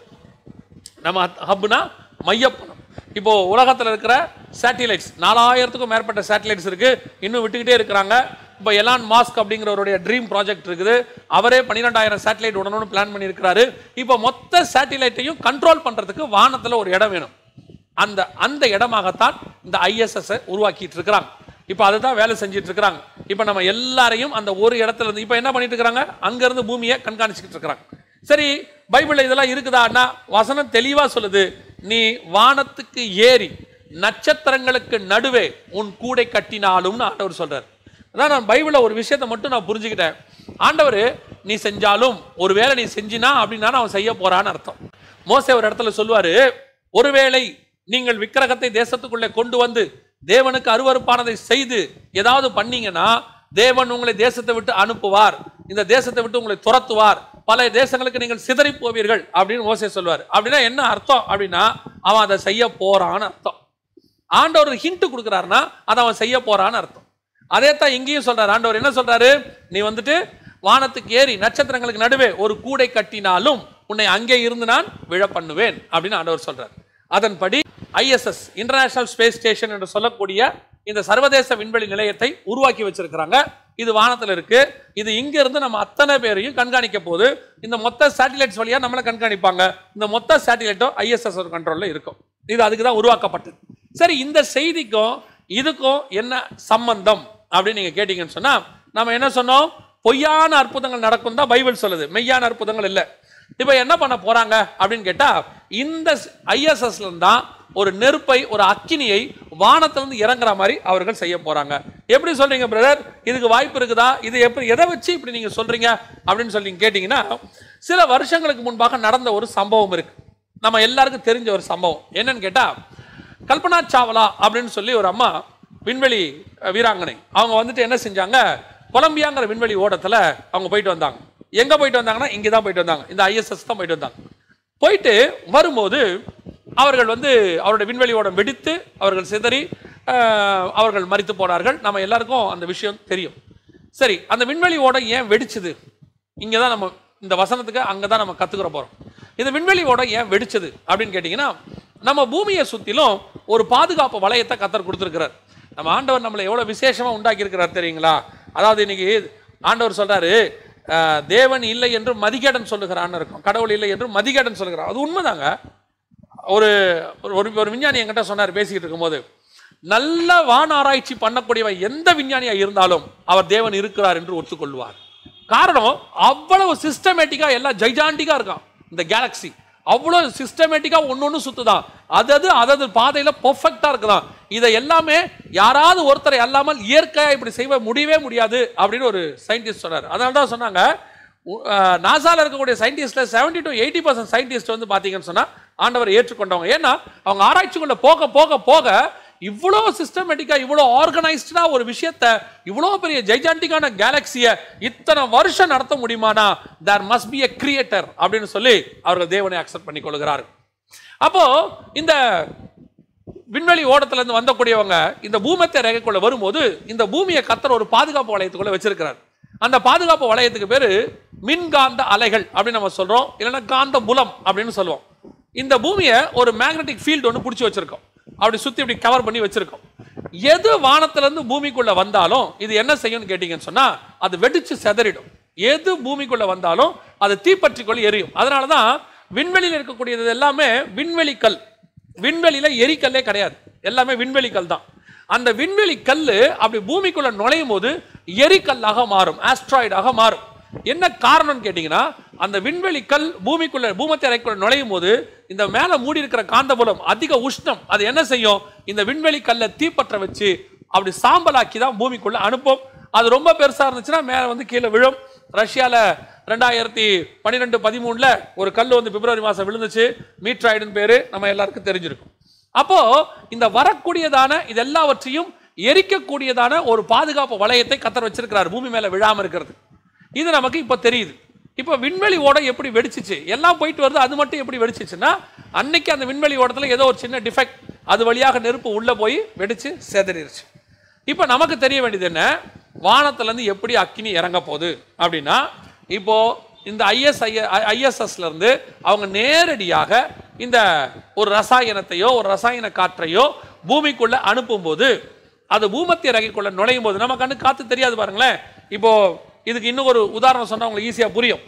நம்ம ஹப்னா மையப்பணம் இப்போ உலகத்துல இருக்கிற சேட்டிலைட்ஸ் நாலாயிரத்துக்கும் மேற்பட்ட சேட்டிலைட்ஸ் இருக்கு இன்னும் விட்டுக்கிட்டே இருக்கிறாங்க இப்போ எலான் மாஸ்க் அப்படிங்கிறவருடைய ட்ரீம் ப்ராஜெக்ட் இருக்குது அவரே பன்னிரெண்டாயிரம் சேட்டலைட் உடனே பிளான் பண்ணியிருக்கிறாரு இப்போ மொத்த சேட்டிலைட்டையும் கண்ட்ரோல் பண்றதுக்கு வானத்துல ஒரு இடம் வேணும் அந்த அந்த இடமாகத்தான் இந்த ஐஎஸ்எஸ் உருவாக்கிட்டு இருக்கிறாங்க இப்போ அதுதான் வேலை செஞ்சுட்டு இருக்கிறாங்க இப்போ நம்ம எல்லாரையும் அந்த ஒரு இடத்துல இருந்து இப்போ என்ன பண்ணிட்டு இருக்கிறாங்க அங்க இருந்து பூமியை கண்காணிச்சுக்கிட்டு இருக்கிறாங்க சரி பைபிள்ல இதெல்லாம் இருக்குதான்னா வசனம் தெளிவா சொல்லுது நீ வானத்துக்கு ஏறி நட்சத்திரங்களுக்கு நடுவே உன் கூடை கட்டினாலும்னு ஆண்டவர் சொல்றார் அதான் நான் பைபிள்ல ஒரு விஷயத்தை மட்டும் நான் புரிஞ்சுக்கிட்டேன் ஆண்டவர் நீ செஞ்சாலும் ஒருவேளை நீ செஞ்சினா அப்படின்னா அவன் செய்ய போறான்னு அர்த்தம் மோசே ஒரு இடத்துல சொல்லுவாரு ஒருவேளை நீங்கள் விக்கிரகத்தை தேசத்துக்குள்ளே கொண்டு வந்து தேவனுக்கு அருவருப்பானதை செய்து ஏதாவது பண்ணீங்கன்னா தேவன் உங்களை தேசத்தை விட்டு அனுப்புவார் இந்த தேசத்தை விட்டு உங்களை துரத்துவார் பல தேசங்களுக்கு நீங்கள் சிதறி போவீர்கள் அப்படின்னு மோசே சொல்லுவார் அப்படின்னா என்ன அர்த்தம் அப்படின்னா அவன் அதை செய்ய போறான்னு அர்த்தம் ஆண்டவர் ஹிண்ட் கொடுக்குறாருன்னா அதை அவன் செய்ய போறான்னு அர்த்தம் அதே தான் இங்கேயும் சொல்றாரு ஆண்டவர் என்ன சொல்றாரு நீ வந்துட்டு வானத்துக்கு ஏறி நட்சத்திரங்களுக்கு நடுவே ஒரு கூடை கட்டினாலும் உன்னை அங்கே இருந்து நான் விழ பண்ணுவேன் அப்படின்னு ஆண்டவர் சொல்றார் அதன்படி ஐஎஸ்எஸ் இன்டர்நேஷனல் ஸ்பேஸ் ஸ்டேஷன் என்று சொல்லக்கூடிய இந்த சர்வதேச விண்வெளி நிலையத்தை உருவாக்கி வச்சிருக்கிறாங்க இது வானத்துல இருக்கு இது இங்க இருந்து நம்ம அத்தனை பேரையும் கண்காணிக்க போகுது இந்த மொத்த சேட்டிலைட்ஸ் வழியா நம்மளை கண்காணிப்பாங்க இந்த மொத்த சேட்டிலைட்டும் ஐஎஸ்எஸ் கண்ட்ரோல்ல இருக்கும் இது அதுக்கு தான் உருவாக்கப்பட்டது சரி இந்த செய்திக்கும் இதுக்கும் என்ன சம்பந்தம் அப்படின்னு நீங்க கேட்டீங்கன்னு சொன்னா நம்ம என்ன சொன்னோம் பொய்யான அற்புதங்கள் நடக்கும் தான் பைபிள் சொல்லுது மெய்யான அற்புதங்கள் இல்லை இப்போ என்ன பண்ண போறாங்க அப்படின்னு கேட்டா இந்த ஐஎஸ்எஸ்ல தான் ஒரு நெருப்பை ஒரு அக்கினியை வானத்திலிருந்து இறங்குற மாதிரி அவர்கள் செய்ய போறாங்க எப்படி சொல்றீங்க பிரதர் இதுக்கு வாய்ப்பு இருக்குதா இது எப்படி எதை வச்சு இப்படி நீங்க சொல்றீங்க அப்படின்னு சொல்லி நீங்க கேட்டீங்கன்னா சில வருஷங்களுக்கு முன்பாக நடந்த ஒரு சம்பவம் இருக்கு நம்ம எல்லாருக்கும் தெரிஞ்ச ஒரு சம்பவம் என்னன்னு கேட்டா கல்பனா சாவ்லா அப்படின்னு சொல்லி ஒரு அம்மா விண்வெளி அஹ், வீராங்கனை அவங்க வந்துட்டு என்ன செஞ்சாங்க கொலம்பியாங்கிற விண்வெளி ஓடத்துல அவங்க போயிட்டு வந்தாங்க எங்க போயிட்டு வந்தாங்கன்னா இங்கே தான் போயிட்டு வந்தாங்க இந்த ஐஎஸ்எஸ் தான் போயிட்டு வந்தாங்க போயிட்டு வரும்போது அவர்கள் வந்து அவருடைய விண்வெளி ஓடம் வெடித்து அவர்கள் சிதறி அஹ், அவர்கள் மரித்து போனார்கள் நம்ம எல்லாருக்கும் அந்த விஷயம் தெரியும் சரி அந்த விண்வெளி ஓடம் ஏன் வெடிச்சது இங்கே தான் நம்ம இந்த வசனத்துக்கு அங்கே தான் நம்ம கற்றுக்குற போகிறோம் இந்த விண்வெளி ஓடம் ஏன் வெடிச்சது அப்படின்னு கேட்டிங்கன்னா நம்ம பூமியை சுற்றிலும் ஒரு பாதுகாப்பு வளையத்தை கத்தர் கொடுத்துருக்கிறார் நம்ம ஆண்டவர் நம்மளை எவ்வளோ விசேஷமாக உண்டாக்கி இருக்கிறார் தெரியுங்களா அதாவது இன்னைக்கு ஆண்டவர் சொல்றாரு அஹ், தேவன் இல்லை என்று மதிகேடன் சொல்லுகிறான்னு இருக்கும் கடவுள் இல்லை என்று மதிகேடன் சொல்லுகிறார் அது உண்மைதாங்க ஒரு ஒரு ஒரு விஞ்ஞானி என்கிட்ட சொன்னார் பேசிக்கிட்டு இருக்கும்போது நல்ல வான் ஆராய்ச்சி பண்ணக்கூடியவன் எந்த விஞ்ஞானியா இருந்தாலும் அவர் தேவன் இருக்கிறார் என்று ஒத்துக்கொள்வார் காரணம் அவ்வளவு சிஸ்டமேட்டிக்கா எல்லாம் ஜைஜாண்டிக்கா இருக்கான் இந்த கேலக்ஸி அவ்வளவு சிஸ்டமேட்டிக்கா ஒன்னொன்னு சுத்துதான் அதது அதது பாதையில பெர்ஃபெக்டா இருக்குதான் இதை எல்லாமே யாராவது ஒருத்தரை அல்லாமல் இயற்கையா இப்படி செய்ய முடியவே முடியாது அப்படின்னு ஒரு சயின்டிஸ்ட் சொன்னார் அதனால தான் சொன்னாங்க நாசால இருக்கக்கூடிய சயின்டிஸ்ட்ல 70 டு எயிட்டி பர்சன்ட் சயின்டிஸ்ட் வந்து பார்த்தீங்கன்னு சொன்னா ஆண்டவரை ஏற்றுக்கொண்டவங்க ஏன்னா அவங்க ஆராய்ச்சிக்குள்ள போக போக போக இவ்வளோ சிஸ்டமேட்டிக்கா இவ்வளோ ஆர்கனைஸ்டா ஒரு விஷயத்த இவ்வளோ பெரிய ஜெய்ஜாண்டிக்கான கேலக்சியை இத்தனை வருஷம் நடத்த முடியுமானா there must be a creator அப்படின்னு சொல்லி அவர்கள் தேவனை அக்செப்ட் பண்ணி கொள்கிறார்கள் அப்போ இந்த விண்வெளி ஓடத்துல இருந்து வந்தக்கூடியவங்க இந்த பூமத்தை ரேகைக்குள்ள வரும்போது இந்த பூமியை கத்தர் ஒரு பாதுகாப்பு வளையத்துக்குள்ள வச்சிருக்கிறார் அந்த பாதுகாப்பு வளையத்துக்கு பேரு மின்காந்த அலைகள் அப்படின்னு நம்ம சொல்றோம் இல்லைன்னா காந்த புலம் அப்படின்னு சொல்லுவோம் இந்த பூமியை ஒரு மேக்னெட்டிக் ஃபீல்டு ஒன்று பிடிச்சி வச்சிருக்கோம் அப்படி சுத்தி இப்படி கவர் பண்ணி வச்சிருக்கோம் எது வானத்துல இருந்து பூமிக்குள்ள வந்தாலும் இது என்ன செய்யும்னு கேட்டீங்கன்னு சொன்னா அது வெடிச்சு செதறிடும் எது பூமிக்குள்ள வந்தாலும் அது தீப்பற்றிக்கொள்ள எரியும் அதனால தான் விண்வெளியில் இருக்கக்கூடியது எல்லாமே விண்வெளி கல் விண்வெளியில எரிக்கல்லே கிடையாது எல்லாமே விண்வெளி கல் தான் அந்த விண்வெளி கல் அப்படி பூமிக்குள்ள நுழையும் போது எரிக்கல்லாக மாறும் ஆஸ்ட்ராய்டாக மாறும் என்ன காரணம்னு கேட்டீங்கன்னா அந்த விண்வெளி கல் பூமிக்குள்ள பூமத்தை அறைக்குள்ள நுழையும் போது இந்த மேல மூடி இருக்கிற காந்தபுலம் அதிக உஷ்ணம் அது என்ன செய்யும் இந்த விண்வெளி கல்லை தீப்பற்ற வச்சு அப்படி சாம்பலாக்கி தான் பூமிக்குள்ள அனுப்பும் அது ரொம்ப பெருசா இருந்துச்சுன்னா மேல வந்து கீழே விழும் ரஷ்யால ரெண்டாயிரத்தி பன்னிரெண்டு பதிமூணுல ஒரு கல் வந்து பிப்ரவரி மாசம் விழுந்துச்சு மீட்ராய்டுன்னு பேரு நம்ம எல்லாருக்கும் தெரிஞ்சிருக்கும் அப்போ இந்த வரக்கூடியதான இது எல்லாவற்றையும் எரிக்கக்கூடியதான ஒரு பாதுகாப்பு வளையத்தை கத்தர் வச்சிருக்கிறார் பூமி மேல விழாம இருக்கிறது இது நமக்கு இப்போ தெரியுது இப்போ விண்வெளி ஓடம் எப்படி வெடிச்சிச்சு எல்லாம் போயிட்டு வருது அது மட்டும் எப்படி வெடிச்சிச்சுன்னா அன்னைக்கு அந்த விண்வெளி ஓடத்துல ஏதோ ஒரு சின்ன டிஃபெக்ட் அது வழியாக நெருப்பு உள்ள போய் வெடிச்சு செதறிடுச்சு இப்போ நமக்கு தெரிய வேண்டியது என்ன வானத்துல இருந்து எப்படி அக்கினி இறங்க போகுது அப்படின்னா இப்போ இந்த ஐஎஸ்ஐ ஐஎஸ்எஸ்ல இருந்து அவங்க நேரடியாக இந்த ஒரு ரசாயனத்தையோ ஒரு ரசாயன காற்றையோ பூமிக்குள்ள அனுப்பும்போது அது பூமத்திய ரகைக்குள்ள நுழையும் போது நம்ம கண்ணு காத்து தெரியாது பாருங்களேன் இப்போ இதுக்கு இன்னும் ஒரு உதாரணம் சொன்னா உங்களுக்கு ஈஸியா புரியும்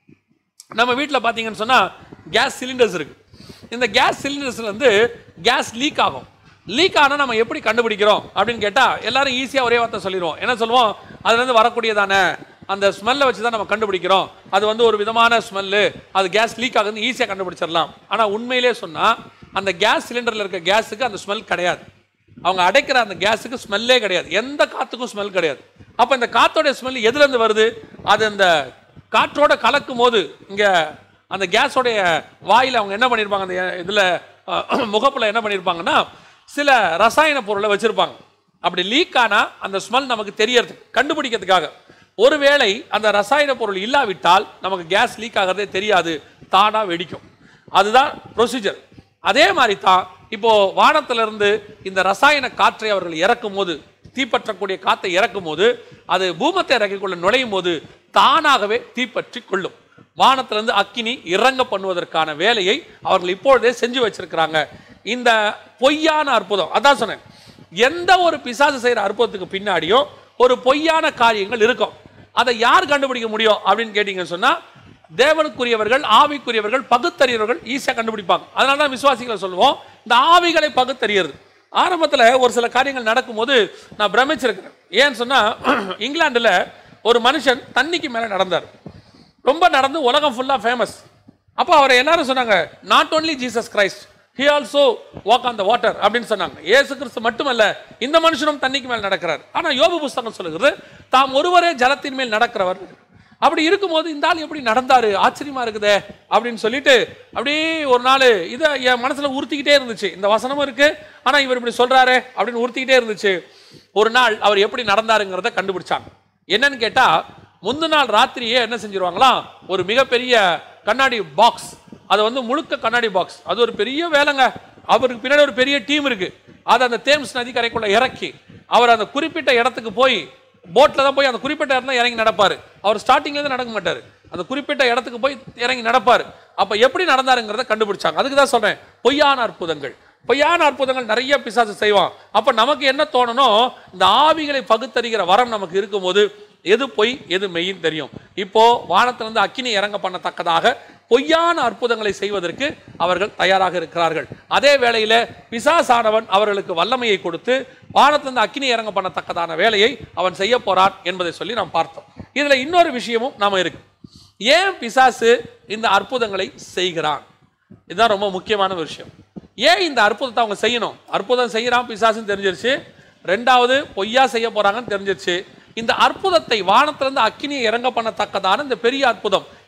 நம்ம வீட்டில் பார்த்தீங்கன்னு சொன்னால் கேஸ் சிலிண்டர்ஸ் இருக்கு இந்த கேஸ் சிலிண்டர்ஸ்ல இருந்து கேஸ் லீக் ஆகும் லீக் ஆனால் நம்ம எப்படி கண்டுபிடிக்கிறோம் அப்படின்னு கேட்டால் எல்லாரும் ஈஸியாக ஒரே வார்த்தை சொல்லிடுவோம் என்ன சொல்லுவோம் அதுலேருந்து வரக்கூடியதான அந்த ஸ்மெல்லை வச்சு தான் நம்ம கண்டுபிடிக்கிறோம் அது வந்து ஒரு விதமான ஸ்மெல்லு அது கேஸ் லீக் ஆகுதுன்னு ஈஸியாக கண்டுபிடிச்சிடலாம் ஆனால் உண்மையிலே சொன்னால் அந்த கேஸ் சிலிண்டரில் இருக்க கேஸுக்கு அந்த ஸ்மெல் கிடையாது அவங்க அடைக்கிற அந்த கேஸுக்கு ஸ்மெல்லே கிடையாது எந்த காத்துக்கும் ஸ்மெல் கிடையாது அப்போ இந்த காத்தோட ஸ்மெல் எதுலேருந்து வருது அது அந்த காற்றோட கலக்கும் போது இங்கே அந்த கேஸோடைய வாயில் அவங்க என்ன பண்ணியிருப்பாங்க அந்த இதில் முகப்பில் என்ன பண்ணியிருப்பாங்கன்னா சில ரசாயன பொருளை வச்சுருப்பாங்க அப்படி லீக் ஆனால் அந்த ஸ்மெல் நமக்கு தெரியறதுக்கு கண்டுபிடிக்கிறதுக்காக ஒருவேளை அந்த ரசாயன பொருள் இல்லாவிட்டால் நமக்கு கேஸ் லீக் ஆகிறதே தெரியாது தானாக வெடிக்கும் அதுதான் ப்ரொசீஜர் அதே மாதிரி தான் இப்போ வானத்திலிருந்து இந்த ரசாயன காற்றை அவர்கள் இறக்கும் போது தீப்பற்றக்கூடிய காத்தை இறக்கும் போது அது பூமத்தை இறக்கிக்குள்ள நுழையும் போது தானாகவே தீப்பற்றி கொள்ளும் வானத்திலிருந்து அக்கினி இறங்க பண்ணுவதற்கான வேலையை அவர்கள் இப்பொழுதே செஞ்சு வச்சிருக்கிறாங்க இந்த பொய்யான அற்புதம் அதான் சொன்னேன் எந்த ஒரு பிசாசு செய்யற அற்புதத்துக்கு பின்னாடியும் ஒரு பொய்யான காரியங்கள் இருக்கும் அதை யார் கண்டுபிடிக்க முடியும் அப்படின்னு கேட்டீங்கன்னு சொன்னா தேவனுக்குரியவர்கள் ஆவிக்குரியவர்கள் பகுத்தறியவர்கள் ஈஸியாக கண்டுபிடிப்பாங்க அதனால தான் விசுவாசிகளை சொல்லுவோம் இந்த ஆவிகளை பகுத்தறியறது ஆரம்பத்தில் ஒரு சில காரியங்கள் நடக்கும்போது நான் பிரமிச்சிருக்கிறேன் ஏன்னு சொன்னால் இங்கிலாந்துல ஒரு மனுஷன் தண்ணிக்கு மேலே நடந்தார் ரொம்ப நடந்து உலகம் ஃபுல்லாக ஃபேமஸ் அப்போ அவரை எல்லாரும் சொன்னாங்க not only Jesus Christ he also walk on the water அப்படின்னு சொன்னாங்க இயேசு கிறிஸ்து மட்டுமல்ல இந்த மனுஷனும் தண்ணிக்கு மேல் நடக்கிறார் ஆனால் யோபு புஸ்தகம் சொல்லுகிறது தாம் ஒருவரே ஜலத்தின் மேல் நடக்கிறவர் அப்படி இருக்கும்போது இந்த ஆள் எப்படி நடந்தாரு ஆச்சரியமா இருக்குதே அப்படின்னு சொல்லிட்டு அப்படியே ஒரு நாள் இதை என் மனசுல உறுத்திக்கிட்டே இருந்துச்சு இந்த வசனமும் இருக்கு ஆனா இவர் இப்படி சொல்றாரே அப்படின்னு உறுத்திக்கிட்டே இருந்துச்சு ஒரு நாள் அவர் எப்படி நடந்தாருங்கிறத கண்டுபிடிச்சாங்க என்னன்னு கேட்டா முந்தின நாள் ராத்திரியே என்ன செஞ்சிருவாங்களாம் ஒரு மிகப்பெரிய கண்ணாடி பாக்ஸ் அது வந்து முழுக்க கண்ணாடி பாக்ஸ் அது ஒரு பெரிய வேலைங்க அவருக்கு பின்னாடி ஒரு பெரிய டீம் இருக்கு அதை அந்த தேம்ஸ் நதிக்கரைக்குள்ள இறக்கி அவர் அந்த குறிப்பிட்ட இடத்துக்கு போய் போட்டில் தான் போய் அந்த குறிப்பிட்ட இடத்துல இறங்கி நடப்பார் அவர் ஸ்டார்டிங்ல இருந்து நடக்க மாட்டார் அந்த குறிப்பிட்ட இடத்துக்கு போய் இறங்கி நடப்பார் அப்போ எப்படி நடந்தாருங்கிறத கண்டுபிடிச்சாங்க அதுக்கு தான் சொல்றேன் பொய்யான அற்புதங்கள் பொய்யான அற்புதங்கள் நிறைய பிசாசு செய்வான் அப்போ நமக்கு என்ன தோணணும் இந்த ஆவிகளை பகுத்தறிகிற வரம் நமக்கு இருக்கும்போது எது பொய் எது மெய்ன்னு தெரியும் இப்போ வானத்திலிருந்து அக்கினி இறங்க பண்ணத்தக்கதாக பொய்யான அற்புதங்களை செய்வதற்கு அவர்கள் தயாராக இருக்கிறார்கள் அதே வேளையில பிசாசானவன் அவர்களுக்கு வல்லமையை கொடுத்து வானத்திலிருந்து அக்கினி இறங்க பண்ணத்தக்கதான வேலையை அவன் செய்ய போறான் என்பதை சொல்லி நாம் பார்த்தோம் இதுல இன்னொரு விஷயமும் நாம இருக்கு ஏன் பிசாசு இந்த அற்புதங்களை செய்கிறான் இதுதான் ரொம்ப முக்கியமான விஷயம் ஏன் இந்த அற்புதத்தை அவங்க செய்யணும் அற்புதம் செய்யறான் பிசாசுன்னு தெரிஞ்சிருச்சு ரெண்டாவது பொய்யா செய்ய போறாங்கன்னு தெரிஞ்சிருச்சு இந்த அற்புதத்தை வானத்திலிருந்து அக்கினியை இறங்க பண்ணத்தக்கதான இந்த பெரிய அற்புதம்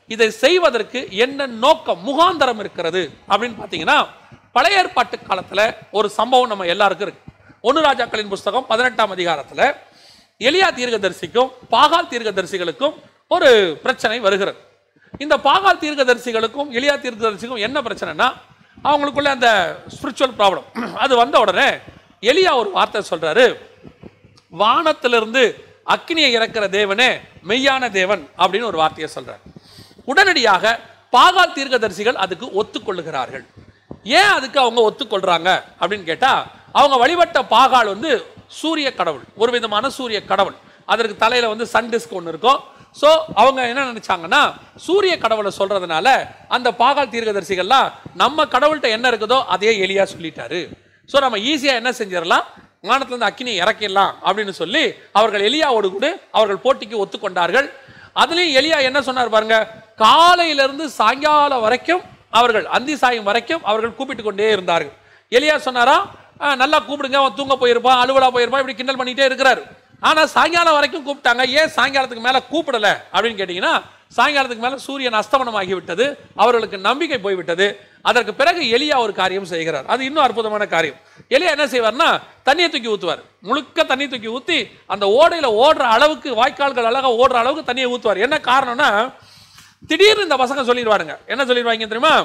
இதை செய்வதற்கு என்ன நோக்கம் முகாந்தரம் இருக்கிறது அப்படின்னு பார்த்தீங்கன்னா பழைய ஏற்பாட்டு காலத்துல ஒரு சம்பவம் நம்ம எல்லாருக்கும் இருக்கு ஒன்னு ராஜாக்களின் புஸ்தகம் பதினெட்டாம் அதிகாரத்துல எலியா தீர்க்கதரிசிக்கும் பாகால் தீர்க்கதரிசிகளுக்கும் ஒரு பிரச்சனை வருகிறது இந்த பாகால் தீர்க்கதரிசிகளுக்கும் எலியா தீர்க்கதரிசிக்கும் என்ன பிரச்சனைனா அவங்களுக்குள்ள அந்த ஸ்பிரிச்சுவல் ப்ராப்ளம் அது வந்த உடனே எலியா ஒரு வார்த்தை சொல்றாரு வானத்திலிருந்து அக்னியை இறக்கிற தேவனே மெய்யான தேவன் அப்படின்னு ஒரு வார்த்தையை சொல்றார் உடனடியாக பாகால் தீர்க்கதரிசிகள் அதுக்கு ஒத்துக்கொள்ளுகிறார்கள் ஏன் அதுக்கு அவங்க ஒத்துக்கொள்றாங்க அப்படின்னு கேட்டா அவங்க வழிபட்ட பாகால் வந்து சூரிய கடவுள் ஒரு விதமான சூரிய கடவுள் அதற்கு தலையில வந்து சன் டிஸ்க் ஒன்று இருக்கும் ஸோ அவங்க என்ன நினைச்சாங்கன்னா சூரிய கடவுளை சொல்றதுனால அந்த பாகால் தீர்க்கதரிசிகள்லாம் நம்ம கடவுள்கிட்ட என்ன இருக்குதோ அதே எலியா சொல்லிட்டாரு ஸோ நம்ம ஈஸியாக என்ன செஞ்சிடலாம் வானத்திலிருந்து அக்கினியை இறக்கிடலாம் அப்படின்னு சொல்லி அவர்கள் எலியாவோடு கூட அவர்கள் போட்டிக்கு ஒத்துக்கொண்டார்கள் அதுலயும் எலியா என்ன சொன்னார் பாருங்க காலையிலிருந்து சாயங்காலம் வரைக்கும் அவர்கள் அந்தி சாயும் வரைக்கும் அவர்கள் கூப்பிட்டு கொண்டே இருந்தார்கள் எலியா சொன்னாரா "ஆ, நல்லா கூப்பிடுங்க அவன் தூங்க போயிருப்பான் அலுவலா போயிருப்பான் இப்படி கிண்டல் பண்ணிட்டே இருக்கிறாரு ஆனா சாயங்காலம் வரைக்கும் கூப்பிட்டாங்க ஏன் சாயங்காலத்துக்கு மேல கூப்பிடல அப்படின்னு கேட்டீங்கன்னா சாயங்காலத்துக்கு மேல சூரியன் அஸ்தமனம் ஆகிவிட்டது அவர்களுக்கு நம்பிக்கை போய்விட்டது அதற்கு பிறகு எலியா ஒரு காரியம் செய்கிறார் அது இன்னும் அற்புதமான காரியம் எலியா என்ன செய்வார்னா தண்ணியை தூக்கி ஊத்துவார் முழுக்க தண்ணி தூக்கி ஊத்தி அந்த ஓடையில ஓடுற அளவுக்கு வாய்க்கால்கள் அழகா ஓடுற அளவுக்கு தண்ணியை ஊத்துவார் என்ன காரணம்னா திடீர்னு இந்த பசங்க சொல்லிடுவாருங்க என்ன சொல்லிடுவாங்க தெரியுமா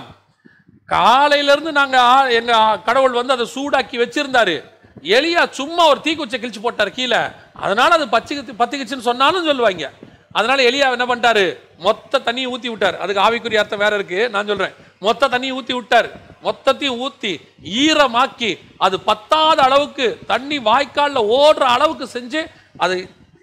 காலையில இருந்து நாங்க ஆ- எங்க ஆ- கடவுள் வந்து அதை சூடாக்கி வச்சிருந்தாரு எலியா சும்மா ஒரு தீக்குச்சை கிழிச்சு போட்டார் கீழே அதனால அது பச்சை பத்திக்குச்சுன்னு சொன்னாலும் சொல்லுவாங்க அதனால எலியா என்ன பண்ணிட்டாரு மொத்த தண்ணியை ஊத்தி விட்டார் அதுக்கு ஆவிக்குரிய அர்த்தம் வேற இருக்கு நான் சொல்றேன் மொத்த தண்ணியை ஊத்தி விட்டார் மொத்தத்தையும் ஊத்தி ஈரமாக்கி அது பத்தாத அளவுக்கு தண்ணி வாய்க்கால்ல ஓடுற அளவுக்கு செஞ்சு அது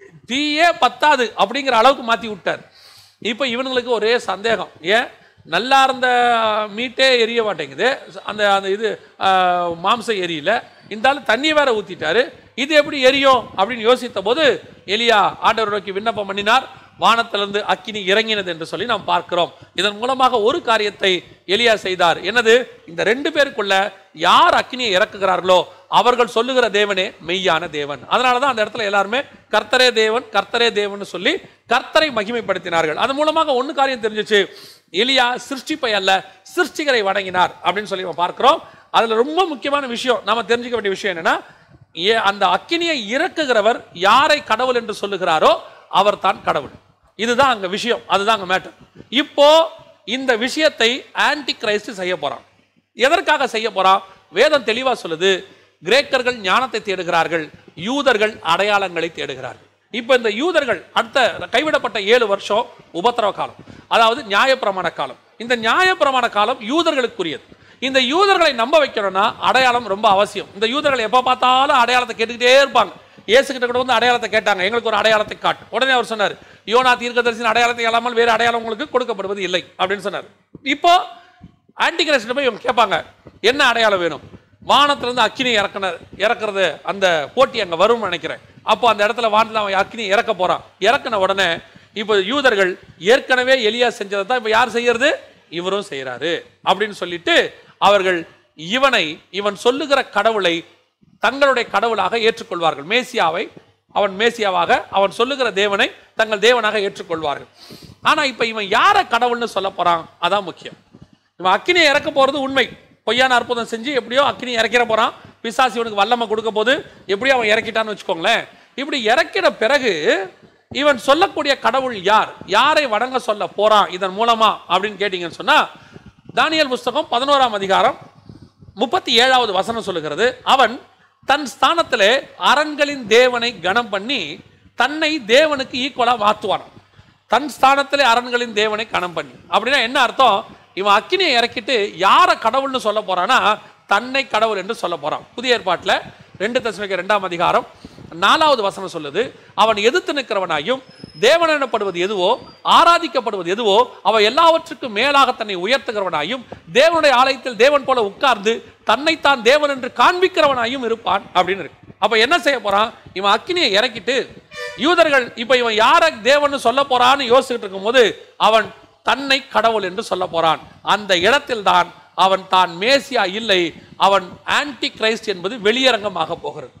தீயே பத்தாது அப்படிங்கிற அளவுக்கு மாத்தி விட்டார் இப்போ இவனுங்களுக்கு ஒரே சந்தேகம் ஏன் நல்லா இருந்த மீட்டே எரிய மாட்டேங்குது அந்த அந்த இது ஆஹ், மாம்சம் எரியல இந்த ஆளு தண்ணி வேற ஊத்திட்டாரு இது எப்படி எரியும் அப்படின்னு யோசித்த போது எலியா ஆண்டவர் நோக்கி விண்ணப்பம் பண்ணினார் வானத்திலிருந்து அக்கினி இறங்கினது என்று சொல்லி நாம் பார்க்கிறோம் இதன் மூலமாக ஒரு காரியத்தை எலியா செய்தார் என்னது இந்த ரெண்டு பேருக்குள்ள யார் அக்கினியை இறக்குகிறார்களோ அவர்கள் சொல்லுகிற தேவனே மெய்யான தேவன் அதனால தான் அந்த இடத்துல எல்லாருமே கர்த்தரே தேவன் கர்த்தரே தேவன் சொல்லி கர்த்தரை மகிமைப்படுத்தினார்கள் அது மூலமாக ஒன்று காரியம் தெரிஞ்சுச்சு எலியா சிருஷ்டிப்பை அல்ல சிருஷ்டிகரை வணங்கினார் அப்படின்னு சொல்லி நம்ம பார்க்கிறோம் அதுல ரொம்ப முக்கியமான விஷயம் நாம தெரிஞ்சுக்க வேண்டிய விஷயம் என்னன்னா ஏ- அந்த அக்கினியை இறக்குகிறவர் யாரை கடவுள் என்று சொல்லுகிறாரோ அவர் தான் கடவுள் இதுதான் அங்க விஷயம் அதுதான் அங்க மேட்டர் இப்போ இந்த விஷயத்தை ஆன்டி கிரைஸ்ட் செய்ய போறான் எதற்காக செய்ய போறான் வேதம் தெளிவா சொல்லுது கிரேக்கர்கள் ஞானத்தை தேடுகிறார்கள் யூதர்கள் அடையாளங்களை தேடுகிறார்கள் இப்போ இந்த யூதர்கள் அடுத்த கைவிடப்பட்ட ஏழு வருஷம் உபத்திரவ காலம் அதாவது நியாயப்பிரமாண காலம் இந்த நியாயப்பிரமாண காலம் யூதர்களுக்குரியது இந்த யூதர்களை நம்ப வைக்கணும்னா அடையாளம் ரொம்ப அவசியம் இந்த யூதர்கள் எப்போ பார்த்தாலும் அடையாளத்தை கேட்டுக்கிட்டே இருப்பாங்க இயேசு கிட்ட கூட வந்து அடையாளத்தை கேட்டாங்க எங்களுக்கு ஒரு அடையாளத்தை காட்டு உடனே அவர் சொன்னார் யோனா தீர்க்கதரிசின் அடையாளத்தை இல்லாமல் வேறு அடையாளம் உங்களுக்கு கொடுக்கப்படுவது இல்லை அப்படின்னு சொன்னார் இப்போ ஆன்டி கிரைஸ்ட் போய் இவங்க கேட்பாங்க என்ன அடையாளம் வேணும் வானத்திலிருந்து அக்கினி இறக்குன இறக்குறது அந்த போட்டி அங்க வரும்னு நினைக்கிறேன் அப்போ அந்த இடத்துல வானத்தில் அவன் அக்கினி இறக்க போறான் இறக்குன உடனே இப்போ யூதர்கள் ஏற்கனவே எலியா செஞ்சதை தான் இப்போ யார் செய்யறது இவரும் செய்யறாரு அப்படின்னு சொல்லிட்டு அவர்கள் இவனை இவன் சொல்லுகிற கடவுளை தங்களுடைய கடவுளாக ஏற்றுக்கொள்வார்கள் மேசியாவை அவன் மேசியாவாக அவன் சொல்லுகிற தேவனை தங்கள் தேவனாக ஏற்றுக்கொள்வார்கள் ஆனா இப்ப இவன் யாரை கடவுள்னு சொல்ல போறான் அதான் முக்கியம் இவன் அக்கினியை இறக்க போறது உண்மை பொய்யான அற்புதம் செஞ்சு எப்படியோ அக்கினி இறக்கிற போறான் பிசாசு இவனுக்கு வல்லமை கொடுக்க போது எப்படியோ அவன் இறக்கிட்டான்னு வச்சுக்கோங்களேன் இப்படி இறக்கிற பிறகு இவன் சொல்லக்கூடிய கடவுள் யார் யாரை வணங்க சொல்ல போறான் இதன் மூலமா அப்படின்னு கேட்டீங்கன்னு சொன்னா தானியல் புஸ்தகம் பதினோராம் அதிகாரம் முப்பத்தி ஏழாவது வசனம் சொல்லுகிறது அவன் தன் ஸ்தானத்திலே அரண்களின் தேவனை கனம் பண்ணி தன்னை தேவனுக்கு ஈக்குவலா மாத்துவான் தன் ஸ்தானத்திலே அரண்களின் தேவனை கனம் பண்ணி அப்படின்னா என்ன அர்த்தம் இவன் அக்கினியை இறக்கிட்டு யாரை கடவுள்னு சொல்ல போறானா தன்னை கடவுள் என்று சொல்ல போறான் புதிய ஏற்பாட்டில் ரெண்டு தசமிக்க ரெண்டாம் அதிகாரம் நாலாவது வசனம் சொல்லுது அவன் எதிர்த்து நிற்கிறவனாயும் தேவன் எனப்படுவது எதுவோ ஆராதிக்கப்படுவது எதுவோ அவன் எல்லாவற்றுக்கும் மேலாக தன்னை உயர்த்துகிறவனாயும் தேவனுடைய ஆலயத்தில் தேவன் போல உட்கார்ந்து தன்னைத்தான் தேவன் என்று காண்பிக்கிறவனாயும் இருப்பான் அப்படின்னு இருக்கு அப்ப என்ன செய்ய போறான் இவன் அக்கினியை இறக்கிட்டு யூதர்கள் இப்ப இவன் யாரை தேவன் சொல்ல போறான்னு யோசிச்சுட்டு இருக்கும்போது அவன் தன்னை கடவுள் என்று சொல்ல போறான் அந்த இடத்தில் தான் அவன் தான் மேசியா இல்லை அவன் ஆன்டி கிரைஸ்ட் என்பது வெளியரங்கமாக போகிறது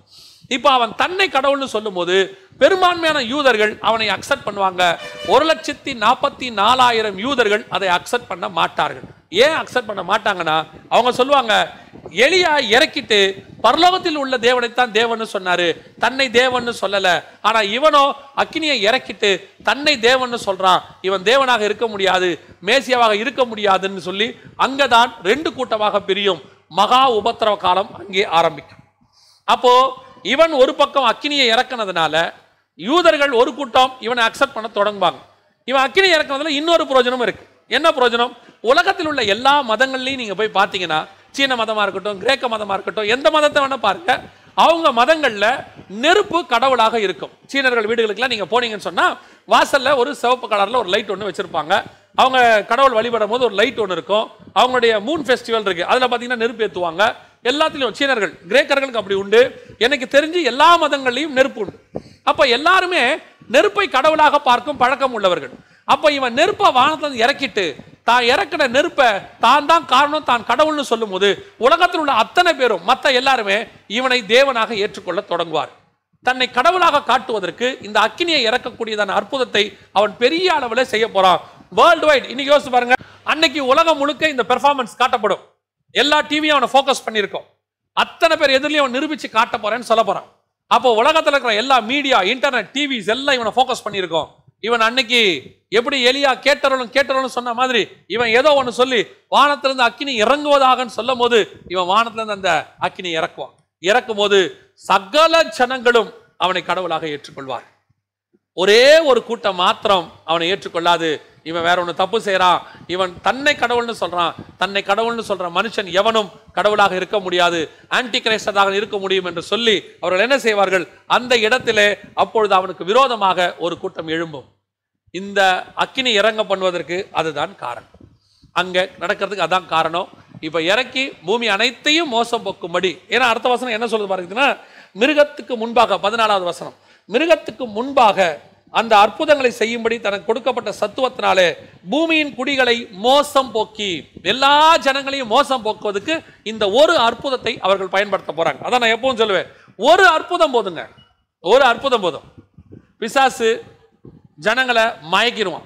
இப்போ அவன் தன்னை கடவுள்னு சொல்லும்போது பெரும்பான்மையான யூதர்கள் அவனை அக்செப்ட் பண்ணுவாங்க ஒரு லட்சத்தி நாற்பத்தி நாலாயிரம் யூதர்கள் அதை அக்செப்ட் பண்ண மாட்டார்கள் ஏன் அக்செப்ட் பண்ண மாட்டாங்கன்னா அவங்க சொல்லுவாங்க எலியா இறக்கிட்டு பரலோகத்தில் உள்ள தேவனைத்தான் தேவன்னு சொன்னாரு தன்னை தேவன்னு சொல்லல ஆனா இவனோ அக்கினியை இறக்கிட்டு தன்னை தேவன்னு சொல்றான் இவன் தேவனாக இருக்க முடியாது மேசியாவாக இருக்க முடியாதுன்னு சொல்லி அங்கதான் ரெண்டு கூட்டமாக பிரியும் மகா உபத்திரவ காலம் அங்கே ஆரம்பிக்கும் அப்போ இவன் ஒரு பக்கம் அக்கினியை இறக்குனதுனால யூதர்கள் ஒரு கூட்டம் இவனை அக்செப்ட் பண்ண தொடங்குவாங்க இவன் அக்கினி இறக்குனதுல இன்னொரு பிரயோஜனமும் இருக்கு என்ன பிரயோஜனம் உலகத்தில் உள்ள எல்லா மதங்கள்லையும் நீங்க போய் பார்த்தீங்கன்னா சீன மதமா இருக்கட்டும் கிரேக்க மதமா இருக்கட்டும் எந்த மதத்தை வேணா பாருங்க அவங்க மதங்கள்ல நெருப்பு கடவுளாக இருக்கும் சீனர்கள் வீடுகளுக்கெல்லாம் நீங்க போனீங்கன்னு சொன்னா வாசல்ல ஒரு சிவப்பு கலர்ல ஒரு லைட் ஒன்று வச்சிருப்பாங்க அவங்க கடவுள் வழிபடும் போது ஒரு லைட் ஒன்று இருக்கும் அவங்களுடைய மூன் ஃபெஸ்டிவல் இருக்கு அதுல பார்த்தீங்கன்னா நெருப்பு ஏற்றுவாங்க எல்லாத்துலயும் சீனர்கள் கிரேக்கர்களுக்கு அப்படி உண்டு எனக்கு தெரிஞ்சு எல்லா மதங்கள்லையும் நெருப்பு உண்டு அப்ப எல்லாருமே நெருப்பை கடவுளாக பார்க்கும் பழக்கம் உள்ளவர்கள் அப்ப இவன் நெருப்பை வானத்துல இருந்து இறக்கிட்டு தான் இறக்கின நெருப்பை தான் தான் காரணம் தான் கடவுள்னு சொல்லும்போது உலகத்தில் உள்ள அத்தனை பேரும் மத்த எல்லாருமே இவனை தேவனாக ஏற்றுக்கொள்ள தொடங்குவார் தன்னை கடவுளாக காட்டுவதற்கு இந்த அக்கினியை இறக்கக்கூடியதான அற்புதத்தை அவன் பெரிய அளவில் செய்ய போறான் வேர்ல்டு வைட் இன்னைக்கு யோசிச்சு பாருங்க அன்னைக்கு உலகம் முழுக்க இந்த பெர்ஃபார்மன்ஸ் காட்டப்படும் எல்லா டிவியும் அவனை ஃபோக்கஸ் பண்ணியிருக்கோம் அத்தனை பேர் எதிரிலையும் அவன் நிரூபிச்சு காட்ட போறேன்னு சொல்ல போறான் அப்போ உலகத்துல இருக்கிற எல்லா மீடியா இன்டர்நெட் டிவிஸ் எல்லாம் இவனை ஃபோக்கஸ் பண்ணியிருக்கோம் இவன் அன்னைக்கு எப்படி எலியா கேட்டறலும் கேட்டறலும் சொன்ன மாதிரி இவன் ஏதோ ஒன்று சொல்லி வானத்திலிருந்து அக்கினி இறங்குவதாகன்னு சொல்லும் போது இவன் வானத்திலிருந்து அந்த அக்கினி இறக்குவான் இறக்கும் போது சகல ஜனங்களும் அவனை கடவுளாக ஏற்றுக்கொள்வார் ஒரே ஒரு கூட்டம் மாத்திரம் அவனை ஏற்றுக்கொள்ளாது இவன் வேற ஒன்று தப்பு செய்றான் இவன் தன்னை கடவுள்னு சொல்றான் தன்னை கடவுள்னு சொல்ற மனுஷன் எவனும் கடவுளாக இருக்க முடியாது ஆன்டி கிரைஸ்டராக இருக்க முடியும் என்று சொல்லி அவர்கள் என்ன செய்வார்கள் அந்த இடத்திலே அப்பொழுது அவனுக்கு விரோதமாக ஒரு கூட்டம் எழும்பும் இந்த அக்கினி இறங்க பண்ணுவதற்கு அதுதான் காரணம் அங்க நடக்கிறதுக்கு அதான் காரணம் இப்ப இறக்கி பூமி அனைத்தையும் மோசம் போக்கும்படி ஏன்னா அடுத்த வசனம் என்ன சொல்லுது பாருங்கன்னா மிருகத்துக்கு முன்பாக பதினாலாவது வசனம் மிருகத்துக்கு முன்பாக அந்த அற்புதங்களை செய்யும்படி தனக்கு கொடுக்கப்பட்ட சத்துவத்தினாலே பூமியின் குடிகளை மோசம் போக்கி எல்லா ஜனங்களையும் மோசம் போக்குவதற்கு இந்த ஒரு அற்புதத்தை அவர்கள் பயன்படுத்த போறாங்க அதான் நான் எப்பவும் சொல்லுவேன் ஒரு அற்புதம் போதுங்க ஒரு அற்புதம் போதும் பிசாசு ஜனங்களை மயக்கிடுவான்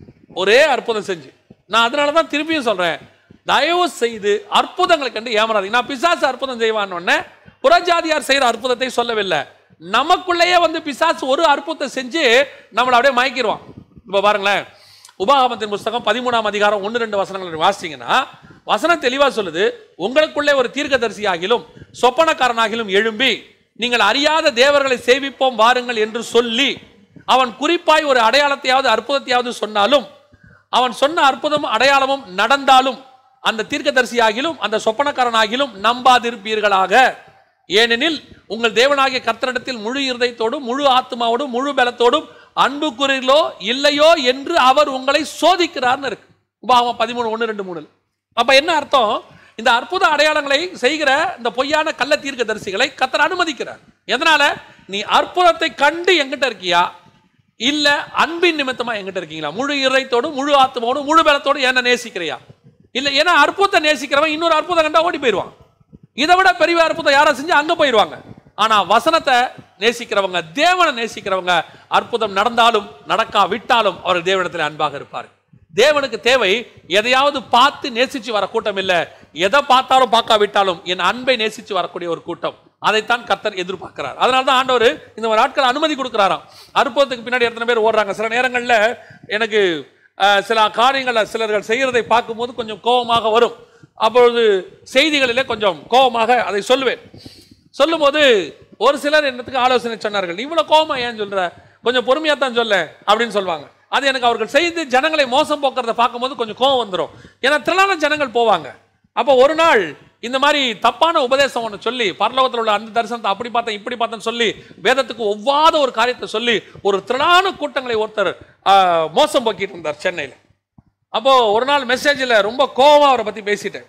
ஒரே அற்புதம் செஞ்சு நான் அதனால தான் திருப்பியும் சொல்றேன் தயவு செய்து அற்புதங்களை கண்டு ஏமாறாதீங்க நான் பிசாசு அற்புதம் செய்வான்னு உடனே புறஜாதியார் செய்யற அற்புதத்தை சொல்லவில்லை நமக்குள்ளேயே வந்து பிசாசு ஒரு அற்புதத்தை செஞ்சு நம்மளை அப்படியே மயக்கிடுவான் இப்போ பாருங்களேன் உபாகமத்தின் புஸ்தகம் பதிமூணாம் அதிகாரம் ஒன்று ரெண்டு வசனங்கள் வாசிங்கன்னா வசனம் தெளிவா சொல்லுது உங்களுக்குள்ளே ஒரு தீர்க்கதரிசியாகிலும் சொப்பனக்காரனாகிலும் எழும்பி நீங்கள் அறியாத தேவர்களை சேவிப்போம் வாருங்கள் என்று சொல்லி அவன் குறிப்பாய் ஒரு அடையாளத்தையாவது அற்புதத்தையாவது சொன்னாலும் அவன் சொன்ன அற்புதமும் அடையாளமும் நடந்தாலும் அந்த தீர்க்கதரிசியாகிலும் அந்த சொப்பனக்காரனாகிலும் நம்பாதிருப்பீர்களாக ஏனெனில் உங்கள் தேவனாகிய கர்த்தரிடத்தில் முழு இருதயத்தோடும் முழு ஆத்மாவோடும் முழு பலத்தோடும் அன்பு கூறீர்களோ இல்லையோ என்று அவர் உங்களை சோதிக்கிறார்னு இருக்கு உபாகமம் பதிமூணு ஒன்று ரெண்டு மூணு அப்ப என்ன அர்த்தம் இந்த அற்புத அடையாளங்களை செய்கிற இந்த பொய்யான கள்ள தீர்க்க தரிசிகளை கத்தர் அனுமதிக்கிறார் எதனால நீ அற்புதத்தை கண்டு எங்கிட்ட இருக்கியா இல்ல அன்பின் நிமித்தமா எங்கிட்ட இருக்கீங்களா முழு இறைத்தோடும் முழு ஆத்மாவோடும் முழு பலத்தோடும் என்ன நேசிக்கிறியா இல்ல ஏன்னா அற்புதத்தை நேசிக்கிறவன் இன்னொரு அற்புதம் கண்டா ஓடி போயிடுவான் இதை விட பெரிய அற்புதம் யாரா செஞ்சு அங்க போயிடுவாங்க ஆனா வசனத்தை நேசிக்கிறவங்க தேவனை நேசிக்கிறவங்க அற்புதம் நடந்தாலும் நடக்கா விட்டாலும் அவர் தேவனிடத்தில் அன்பாக இருப்பார் தேவனுக்கு தேவை எதையாவது பார்த்து நேசிச்சு வர கூட்டம் இல்ல எதை பார்த்தாலும் பார்க்காவிட்டாலும் என் அன்பை நேசிச்சு வரக்கூடிய ஒரு கூட்டம் அதைத்தான் கர்த்தர் எதிர்பார்க்கிறார் அதனால தான் ஆண்டவர் இந்த ஒரு ஆட்கள் அனுமதி கொடுக்குறாராம் அற்புதத்துக்கு பின்னாடி எத்தனை பேர் ஓடுறாங்க சில நேரங்கள்ல எனக்கு அஹ், சில காரியங்களை சிலர்கள் செய்யறதை பார்க்கும்போது கொஞ்சம் கோபமாக வரும் அப்பொழுது செய்திகளிலே கொஞ்சம் கோபமாக அதை சொல்லுவேன் சொல்லும்போது ஒரு சிலர் என்னத்துக்கு ஆலோசனை சொன்னார்கள் இவ்வளவு கோபமா ஏன் சொல்ற கொஞ்சம் பொறுமையா தான் சொல்ல அப்படின்னு சொல்லுவாங்க அது எனக்கு அவர்கள் செய்து ஜனங்களை மோசம் போக்குறத பார்க்கும்போது கொஞ்சம் கோபம் வந்துடும் ஏன்னா திரளான ஜனங்கள் போவாங்க அப்போ ஒரு நாள் இந்த மாதிரி தப்பான உபதேசம் ஒன்று சொல்லி பரலோகத்தில் உள்ள அந்த தரிசனத்தை அப்படி பார்த்தேன் இப்படி பார்த்தேன்னு சொல்லி வேதத்துக்கு ஒவ்வாத ஒரு காரியத்தை சொல்லி ஒரு திரளான கூட்டங்களை ஒருத்தர் ஆஹ், மோசம் போக்கிட்டு இருந்தார் சென்னையில் அப்போ ஒரு நாள் மெசேஜில் ரொம்ப கோவமா அவரை பத்தி பேசிட்டேன்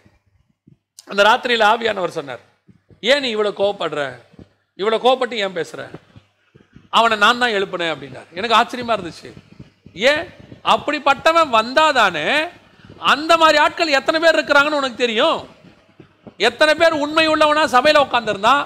அந்த ராத்திரியில் ஆவியானவர் சொன்னார் ஏன் நீ இவ்வளவு கோவப்படுற இவ்வளவு கோவப்பட்டு ஏன் பேசுற அவனை நான் தான் எழுப்பினேன் அப்படின்னார் எனக்கு ஆச்சரியமா இருந்துச்சு ஏன் அப்படிப்பட்டவன் வந்தாதானே அந்த மாதிரி ஆட்கள் எத்தனை பேர் இருக்கிறாங்கன்னு உனக்கு தெரியும் எத்தனை பேர் உண்மை உள்ளவனா சபையில உட்காந்துருந்தான்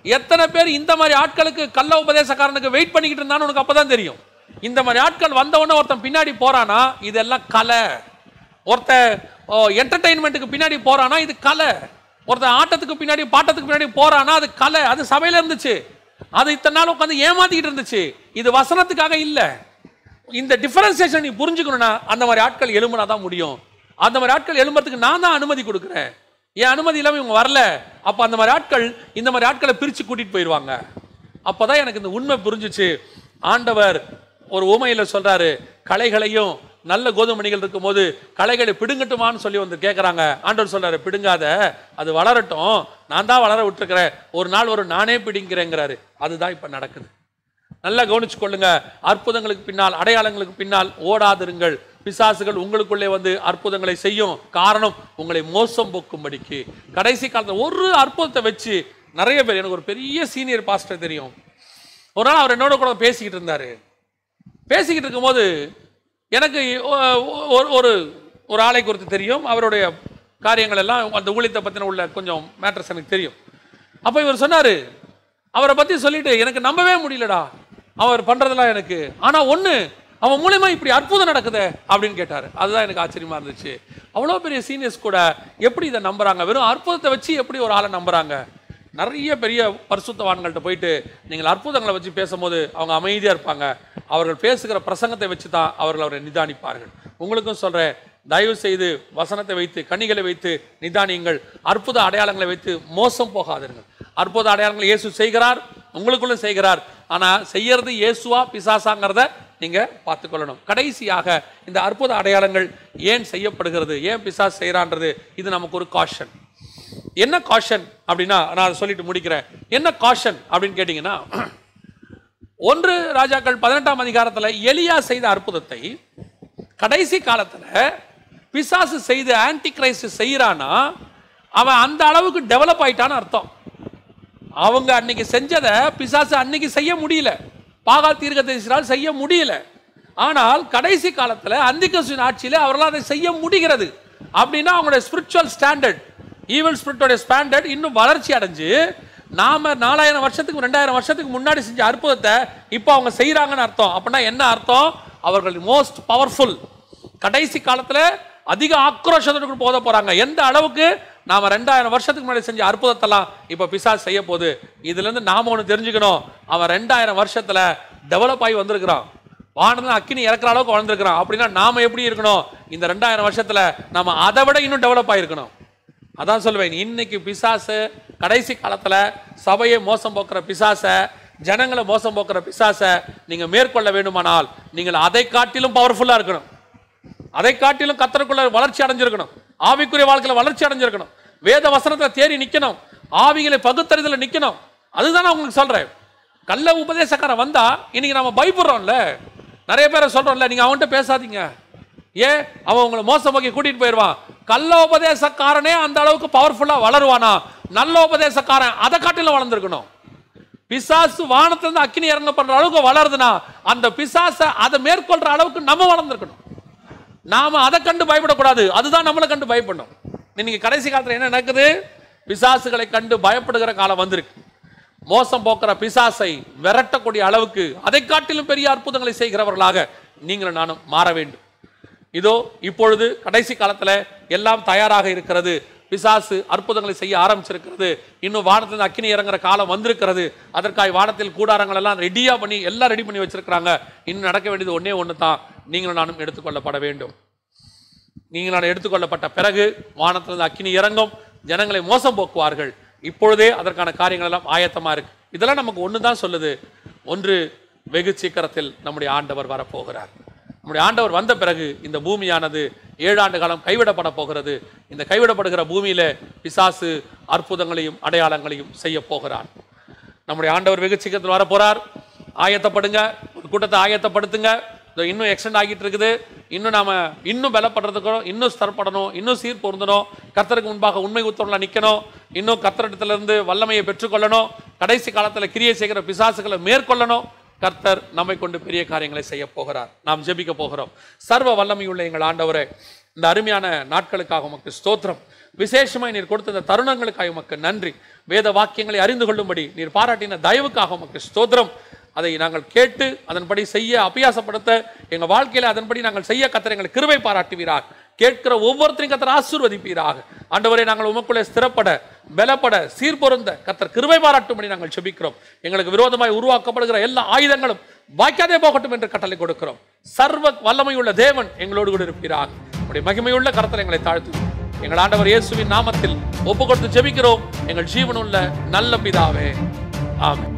எத்தனை பேர் இந்த மாதிரி ஆட்களுக்கு கள்ள உபதேசக்காரனுக்கு வெயிட் பண்ணிக்கிட்டு இருந்தான்னு உனக்கு அப்பதான் தெரியும் இந்த மாதிரி ஆட்கள் வந்த உடனே ஒருத்தன் பின்னாடி போறானா இதெல்லாம் கலை ஒருத்தன் என்டர்டைன்மெண்ட்டுக்கு பின்னாடி போறானா இது கலை ஒருத்தன் ஆட்டத்துக்கு பின்னாடி பாட்டத்துக்கு பின்னாடி போறானா அது கலை அது சபையில இருந்துச்சு அது இத்தனை நாள் உட்காந்து ஏமாத்திக்கிட்டு இருந்துச்சு இது வசனத்துக்காக இல்ல இந்த டிஃபரன்சியேஷன் நீ புரிஞ்சுக்கணும்னா அந்த மாதிரி ஆட்கள் எழும்புனா தான் முடியும் அந்த மாதிரி ஆட்கள் எழும்புறதுக்கு நான் தான் அனுமதி கொடுக்குறேன் என் அனுமதி இல்லாம இவங்க வரல அப்ப அந்த மாதிரி ஆட்கள் இந்த மாதிரி ஆட்களை பிரிச்சு கூட்டிட்டு போயிடுவாங்க அப்பதான் எனக்கு இந்த உண்மை புரிஞ்சுச்சு ஆண்டவர் ஒரு உமையில சொல்றாரு களைகளையும் நல்ல கோதுமை மணிகள் இருக்கும்போது களைகளை பிடுங்கட்டுமான்னு சொல்லி வந்து கேட்குறாங்க ஆண்டவர் சொல்றாரு பிடுங்காத அது வளரட்டும் நான் தான் வளர விட்டுருக்கிறேன் ஒரு நாள் ஒரு நானே பிடிங்கிறேங்கிறாரு அதுதான் இப்போ நடக்குது நல்லா கவனிச்சு கொள்ளுங்க அற்புதங்களுக்கு பின்னால் அடையாளங்களுக்கு பின்னால் ஓடாதிருங்கள் பிசாசுகள் உங்களுக்குள்ளே வந்து அற்புதங்களை செய்யும் காரணம் உங்களை மோசம் போக்கும்படிக்கு கடைசி காலத்தில் ஒரு அற்புதத்தை வச்சு நிறைய பேர் எனக்கு ஒரு பெரிய சீனியர் பாஸ்டர் தெரியும் ஒரு நாள் அவர் என்னோட கூட பேசிக்கிட்டு இருந்தாரு பேசிக்கிட்டு இருக்கும்போது எனக்கு ஒ- ஒரு ஒரு ஒரு ஆளை குறித்து தெரியும் அவருடைய காரியங்கள் எல்லாம் அந்த ஊழியத்தை பற்றின உள்ள கொஞ்சம் மேட்டர்ஸ் எனக்கு தெரியும் அப்போ இவர் சொன்னார் அவரை பற்றி சொல்லிட்டு எனக்கு நம்பவே முடியலடா அவர் பண்ணுறதெல்லாம் எனக்கு ஆனால் ஒன்று அவன் மூலியமா இப்படி அற்புதம் நடக்குதே அப்படின்னு கேட்டார் அதுதான் எனக்கு ஆச்சரியமா இருந்துச்சு அவ்வளோ பெரிய சீனியர்ஸ் கூட எப்படி இதை நம்புறாங்க வெறும் அற்புதத்தை வச்சு எப்படி ஒரு ஆளை நம்புறாங்க நிறைய பெரிய பரிசுத்தவான்கள்ட்ட போயிட்டு நீங்கள் அற்புதங்களை வச்சு பேசும்போது அவங்க அமைதியாக இருப்பாங்க அவர்கள் பேசுகிற பிரசங்கத்தை வச்சு தான் அவர்கள் அவரை நிதானிப்பார்கள் உங்களுக்கும் சொல்கிறேன் தயவு செய்து வசனத்தை வைத்து கனிகளை வைத்து நிதானியுங்கள் அற்புத அடையாளங்களை வைத்து மோசம் போகாதீர்கள் அற்புத அடையாளங்களை இயேசு செய்கிறார் உங்களுக்குள்ளும் செய்கிறார் ஆனால் செய்யறது இயேசுவா பிசாசாங்கிறத நீங்கள் பார்த்துக்கொள்ளணும் கடைசியாக இந்த அற்புத அடையாளங்கள் ஏன் செய்யப்படுகிறது ஏன் பிசாஸ் செய்கிறான்றது இது நமக்கு ஒரு காஷன் என்ன காஷன் அப்படின்னா நான் அதை சொல்லிட்டு முடிக்கிறேன் என்ன காஷன் அப்படின்னு கேட்டிங்கன்னா ஒன்று ராஜாக்கள் பதினெட்டாம் அதிகாரத்தில் எலியா செய்த அற்புதத்தை கடைசி காலத்தில் பிசாசு செய்து ஆன்டி கிரைஸ்ட் செய்கிறானா அவன் அந்த அளவுக்கு டெவலப் ஆயிட்டான்னு அர்த்தம் அவங்க அன்னைக்கு செஞ்சதை பிசாசு அன்னைக்கு செய்ய முடியல பாகால் தீர்க்கதரிசினால் செய்ய முடியல ஆனால் கடைசி காலத்தில் அந்திகசுவின் ஆட்சியில் அவர்களால் அதை செய்ய முடிகிறது அப்படின்னா அவங்களுடைய ஸ்பிரிச்சுவல் ஸ்டாண்டர்ட் ஈவல் ஸ்பிரிட்டோடைய ஸ்டாண்டர்ட் இன்னும் வளர்ச்சி அடைஞ்சு நாம நாலாயிரம் வருஷத்துக்கு ரெண்டாயிரம் வருஷத்துக்கு முன்னாடி செஞ்ச அற்புதத்தை இப்போ அவங்க செய்கிறாங்கன்னு அர்த்தம் அப்படின்னா என்ன அர்த்தம் அவர்கள் மோஸ்ட் பவர்ஃபுல் கடைசி காலத்துல அதிக ஆக்ரோஷத்துக்கு போத போறாங்க எந்த அளவுக்கு நாம ரெண்டாயிரம் வருஷத்துக்கு முன்னாடி செஞ்ச அற்புதத்தெல்லாம் இப்ப பிசாஸ் செய்ய போகுது இதுல இருந்து நாம ஒண்ணு தெரிஞ்சுக்கணும் அவன் ரெண்டாயிரம் வருஷத்துல டெவலப் ஆகி வந்திருக்கிறான் வானத்துல அக்கினி இறக்குற அளவுக்கு வளர்ந்துருக்கிறான் அப்படின்னா நாம எப்படி இருக்கணும் இந்த ரெண்டாயிரம் வருஷத்துல நாம அதை விட இன்னும் டெவலப் ஆயிருக்கணும் அதான் சொல்லுவேன் இன்னைக்கு பிசாசு கடைசி காலத்துல சபையை மோசம் போக்குற பிசாச ஜனங்களை மோசம் போக்குற பிசாச நீங்க மேற்கொள்ள வேண்டுமானால் நீங்கள் அதை காட்டிலும் பவர்ஃபுல்லா இருக்கணும் அதை காட்டிலும் கத்தருக்குள்ள வளர்ச்சி அடைஞ்சிருக்கணும் ஆவிக்குரிய வாழ்க்கையில வளர்ச்சி அடைஞ்சிருக்கணும் வேத வசனத்துல தேறி நிக்கணும் ஆவிகளை பகுத்தறிதல நிக்கணும் அதுதான் நான் உங்களுக்கு சொல்றேன் கள்ள உபதேசக்காரன் வந்தா இன்னைக்கு நம்ம பயப்படுறோம்ல நிறைய பேரை சொல்றோம்ல நீங்க அவன்கிட்ட பேசாதீங்க ஏன் அவன் உங்களை மோசம் போக்கி கூட்டிட்டு போயிடுவான் கள்ள உபதேசக்காரனே அந்த அளவுக்கு பவர்ஃபுல்லா வளருவானா நல்ல உபதேசக்காரன் அதை காட்டிலும் வளர்ந்துருக்கணும் பிசாசு வானத்திலிருந்து அக்கினி இறங்க பண்ற அளவுக்கு வளருதுன்னா அந்த பிசாசை அதை மேற்கொள்ற அளவுக்கு நம்ம வளர்ந்துருக்கணும் நாம அதை கண்டு பயப்படக்கூடாது அதுதான் நம்மளை கண்டு பயப்படணும் இன்னைக்கு கடைசி காலத்துல என்ன நடக்குது பிசாசுகளை கண்டு பயப்படுகிற காலம் வந்திருக்கு மோசம் போக்குற பிசாசை விரட்டக்கூடிய அளவுக்கு அதை காட்டிலும் பெரிய அற்புதங்களை செய்கிறவர்களாக நீங்களும் நானும் மாற வேண்டும் இதோ இப்பொழுது கடைசி காலத்துல எல்லாம் தயாராக இருக்கிறது பிசாசு அற்புதங்களை செய்ய ஆரம்பிச்சிருக்கிறது இன்னும் வானத்தில் அக்கினி இறங்குற காலம் வந்திருக்கிறது அதற்காக வானத்தில் கூடாரங்கள் எல்லாம் ரெடியா பண்ணி எல்லாம் ரெடி பண்ணி வச்சிருக்கிறாங்க இன்னும் நடக்க வேண்டியது ஒண்ணே ஒன்று தான் நீங்களும் நானும் எடுத்துக்கொள்ளப்பட வேண்டும் நீங்கள் நான் எடுத்துக்கொள்ளப்பட்ட பிறகு வானத்திலிருந்து அக்கினி இறங்கும் ஜனங்களை மோசம் போக்குவார்கள் இப்பொழுதே அதற்கான காரியங்கள் எல்லாம் ஆயத்தமா இருக்கு இதெல்லாம் நமக்கு ஒன்று தான் சொல்லுது ஒன்று வெகு சீக்கிரத்தில் நம்முடைய ஆண்டவர் வரப்போகிறார் நம்முடைய ஆண்டவர் வந்த பிறகு இந்த பூமியானது ஏழு ஆண்டு காலம் கைவிடப்பட போகிறது இந்த கைவிடப்படுகிற பூமியில பிசாசு அற்புதங்களையும் அடையாளங்களையும் செய்ய போகிறார் நம்முடைய ஆண்டவர் வெகு சீக்கிரத்தில் வர போறார் ஆயத்தப்படுங்க ஒரு கூட்டத்தை ஆயத்தப்படுத்துங்க இதோ இன்னும் எக்ஸ்டெண்ட் ஆகிட்டு இருக்குது இன்னும் நாம இன்னும் பலப்படுறதுக்கும் இன்னும் ஸ்தரப்படணும் இன்னும் சீர் பொருந்தணும் கர்த்தருக்கு முன்பாக உண்மை உத்தரவுல நிக்கணும் இன்னும் கர்த்தரிடத்துல இருந்து வல்லமையை பெற்றுக்கொள்ளணும் கடைசி காலத்துல கிரியை செய்கிற பிசாசுகளை மேற்கொள்ளணும் கர்த்தர் நம்மை கொண்டு பெரிய காரியங்களை செய்ய போகிறார் நாம் ஜெபிக்க போகிறோம் சர்வ வல்லமையுள்ள எங்கள் ஆண்டவரே இந்த அருமையான நாட்களுக்காக உமக்கு ஸ்தோத்திரம் விசேஷமாய் நீர் கொடுத்த இந்த தருணங்களுக்காக உமக்கு நன்றி வேத வாக்கியங்களை அறிந்து கொள்ளும்படி நீர் பாராட்டின தயவுக்காக உமக்கு ஸ்தோத்திரம் அதை நாங்கள் கேட்டு அதன்படி செய்ய அபியாசப்படுத்த எங்க வாழ்க்கையில அதன்படி நாங்கள் செய்ய கத்தர் எங்களை கிருபை பாராட்டுவீராக கேட்கிற ஒவ்வொருத்தரையும் கத்தர் ஆசீர்வதிப்பீராக ஆண்டவரே நாங்கள் உமக்குள்ளே ஸ்திரப்பட பலப்பட சீர்பொருந்த கத்தர் கிருபை பாராட்டும்படி நாங்கள் செபிக்கிறோம் எங்களுக்கு விரோதமாய் உருவாக்கப்படுகிற எல்லா ஆயுதங்களும் வாய்க்காதே போகட்டும் என்று கட்டளை கொடுக்கிறோம் சர்வ வல்லமையுள்ள தேவன் எங்களோடு கூட இருப்பீராக உடைய மகிமையுள்ள கரத்தில் எங்களை தாழ்த்து எங்கள் ஆண்டவர் இயேசுவின் நாமத்தில் ஒப்பு கொடுத்து ஜெபிக்கிறோம் எங்கள் ஜீவனுள்ள நல்ல பிதாவே ஆமென்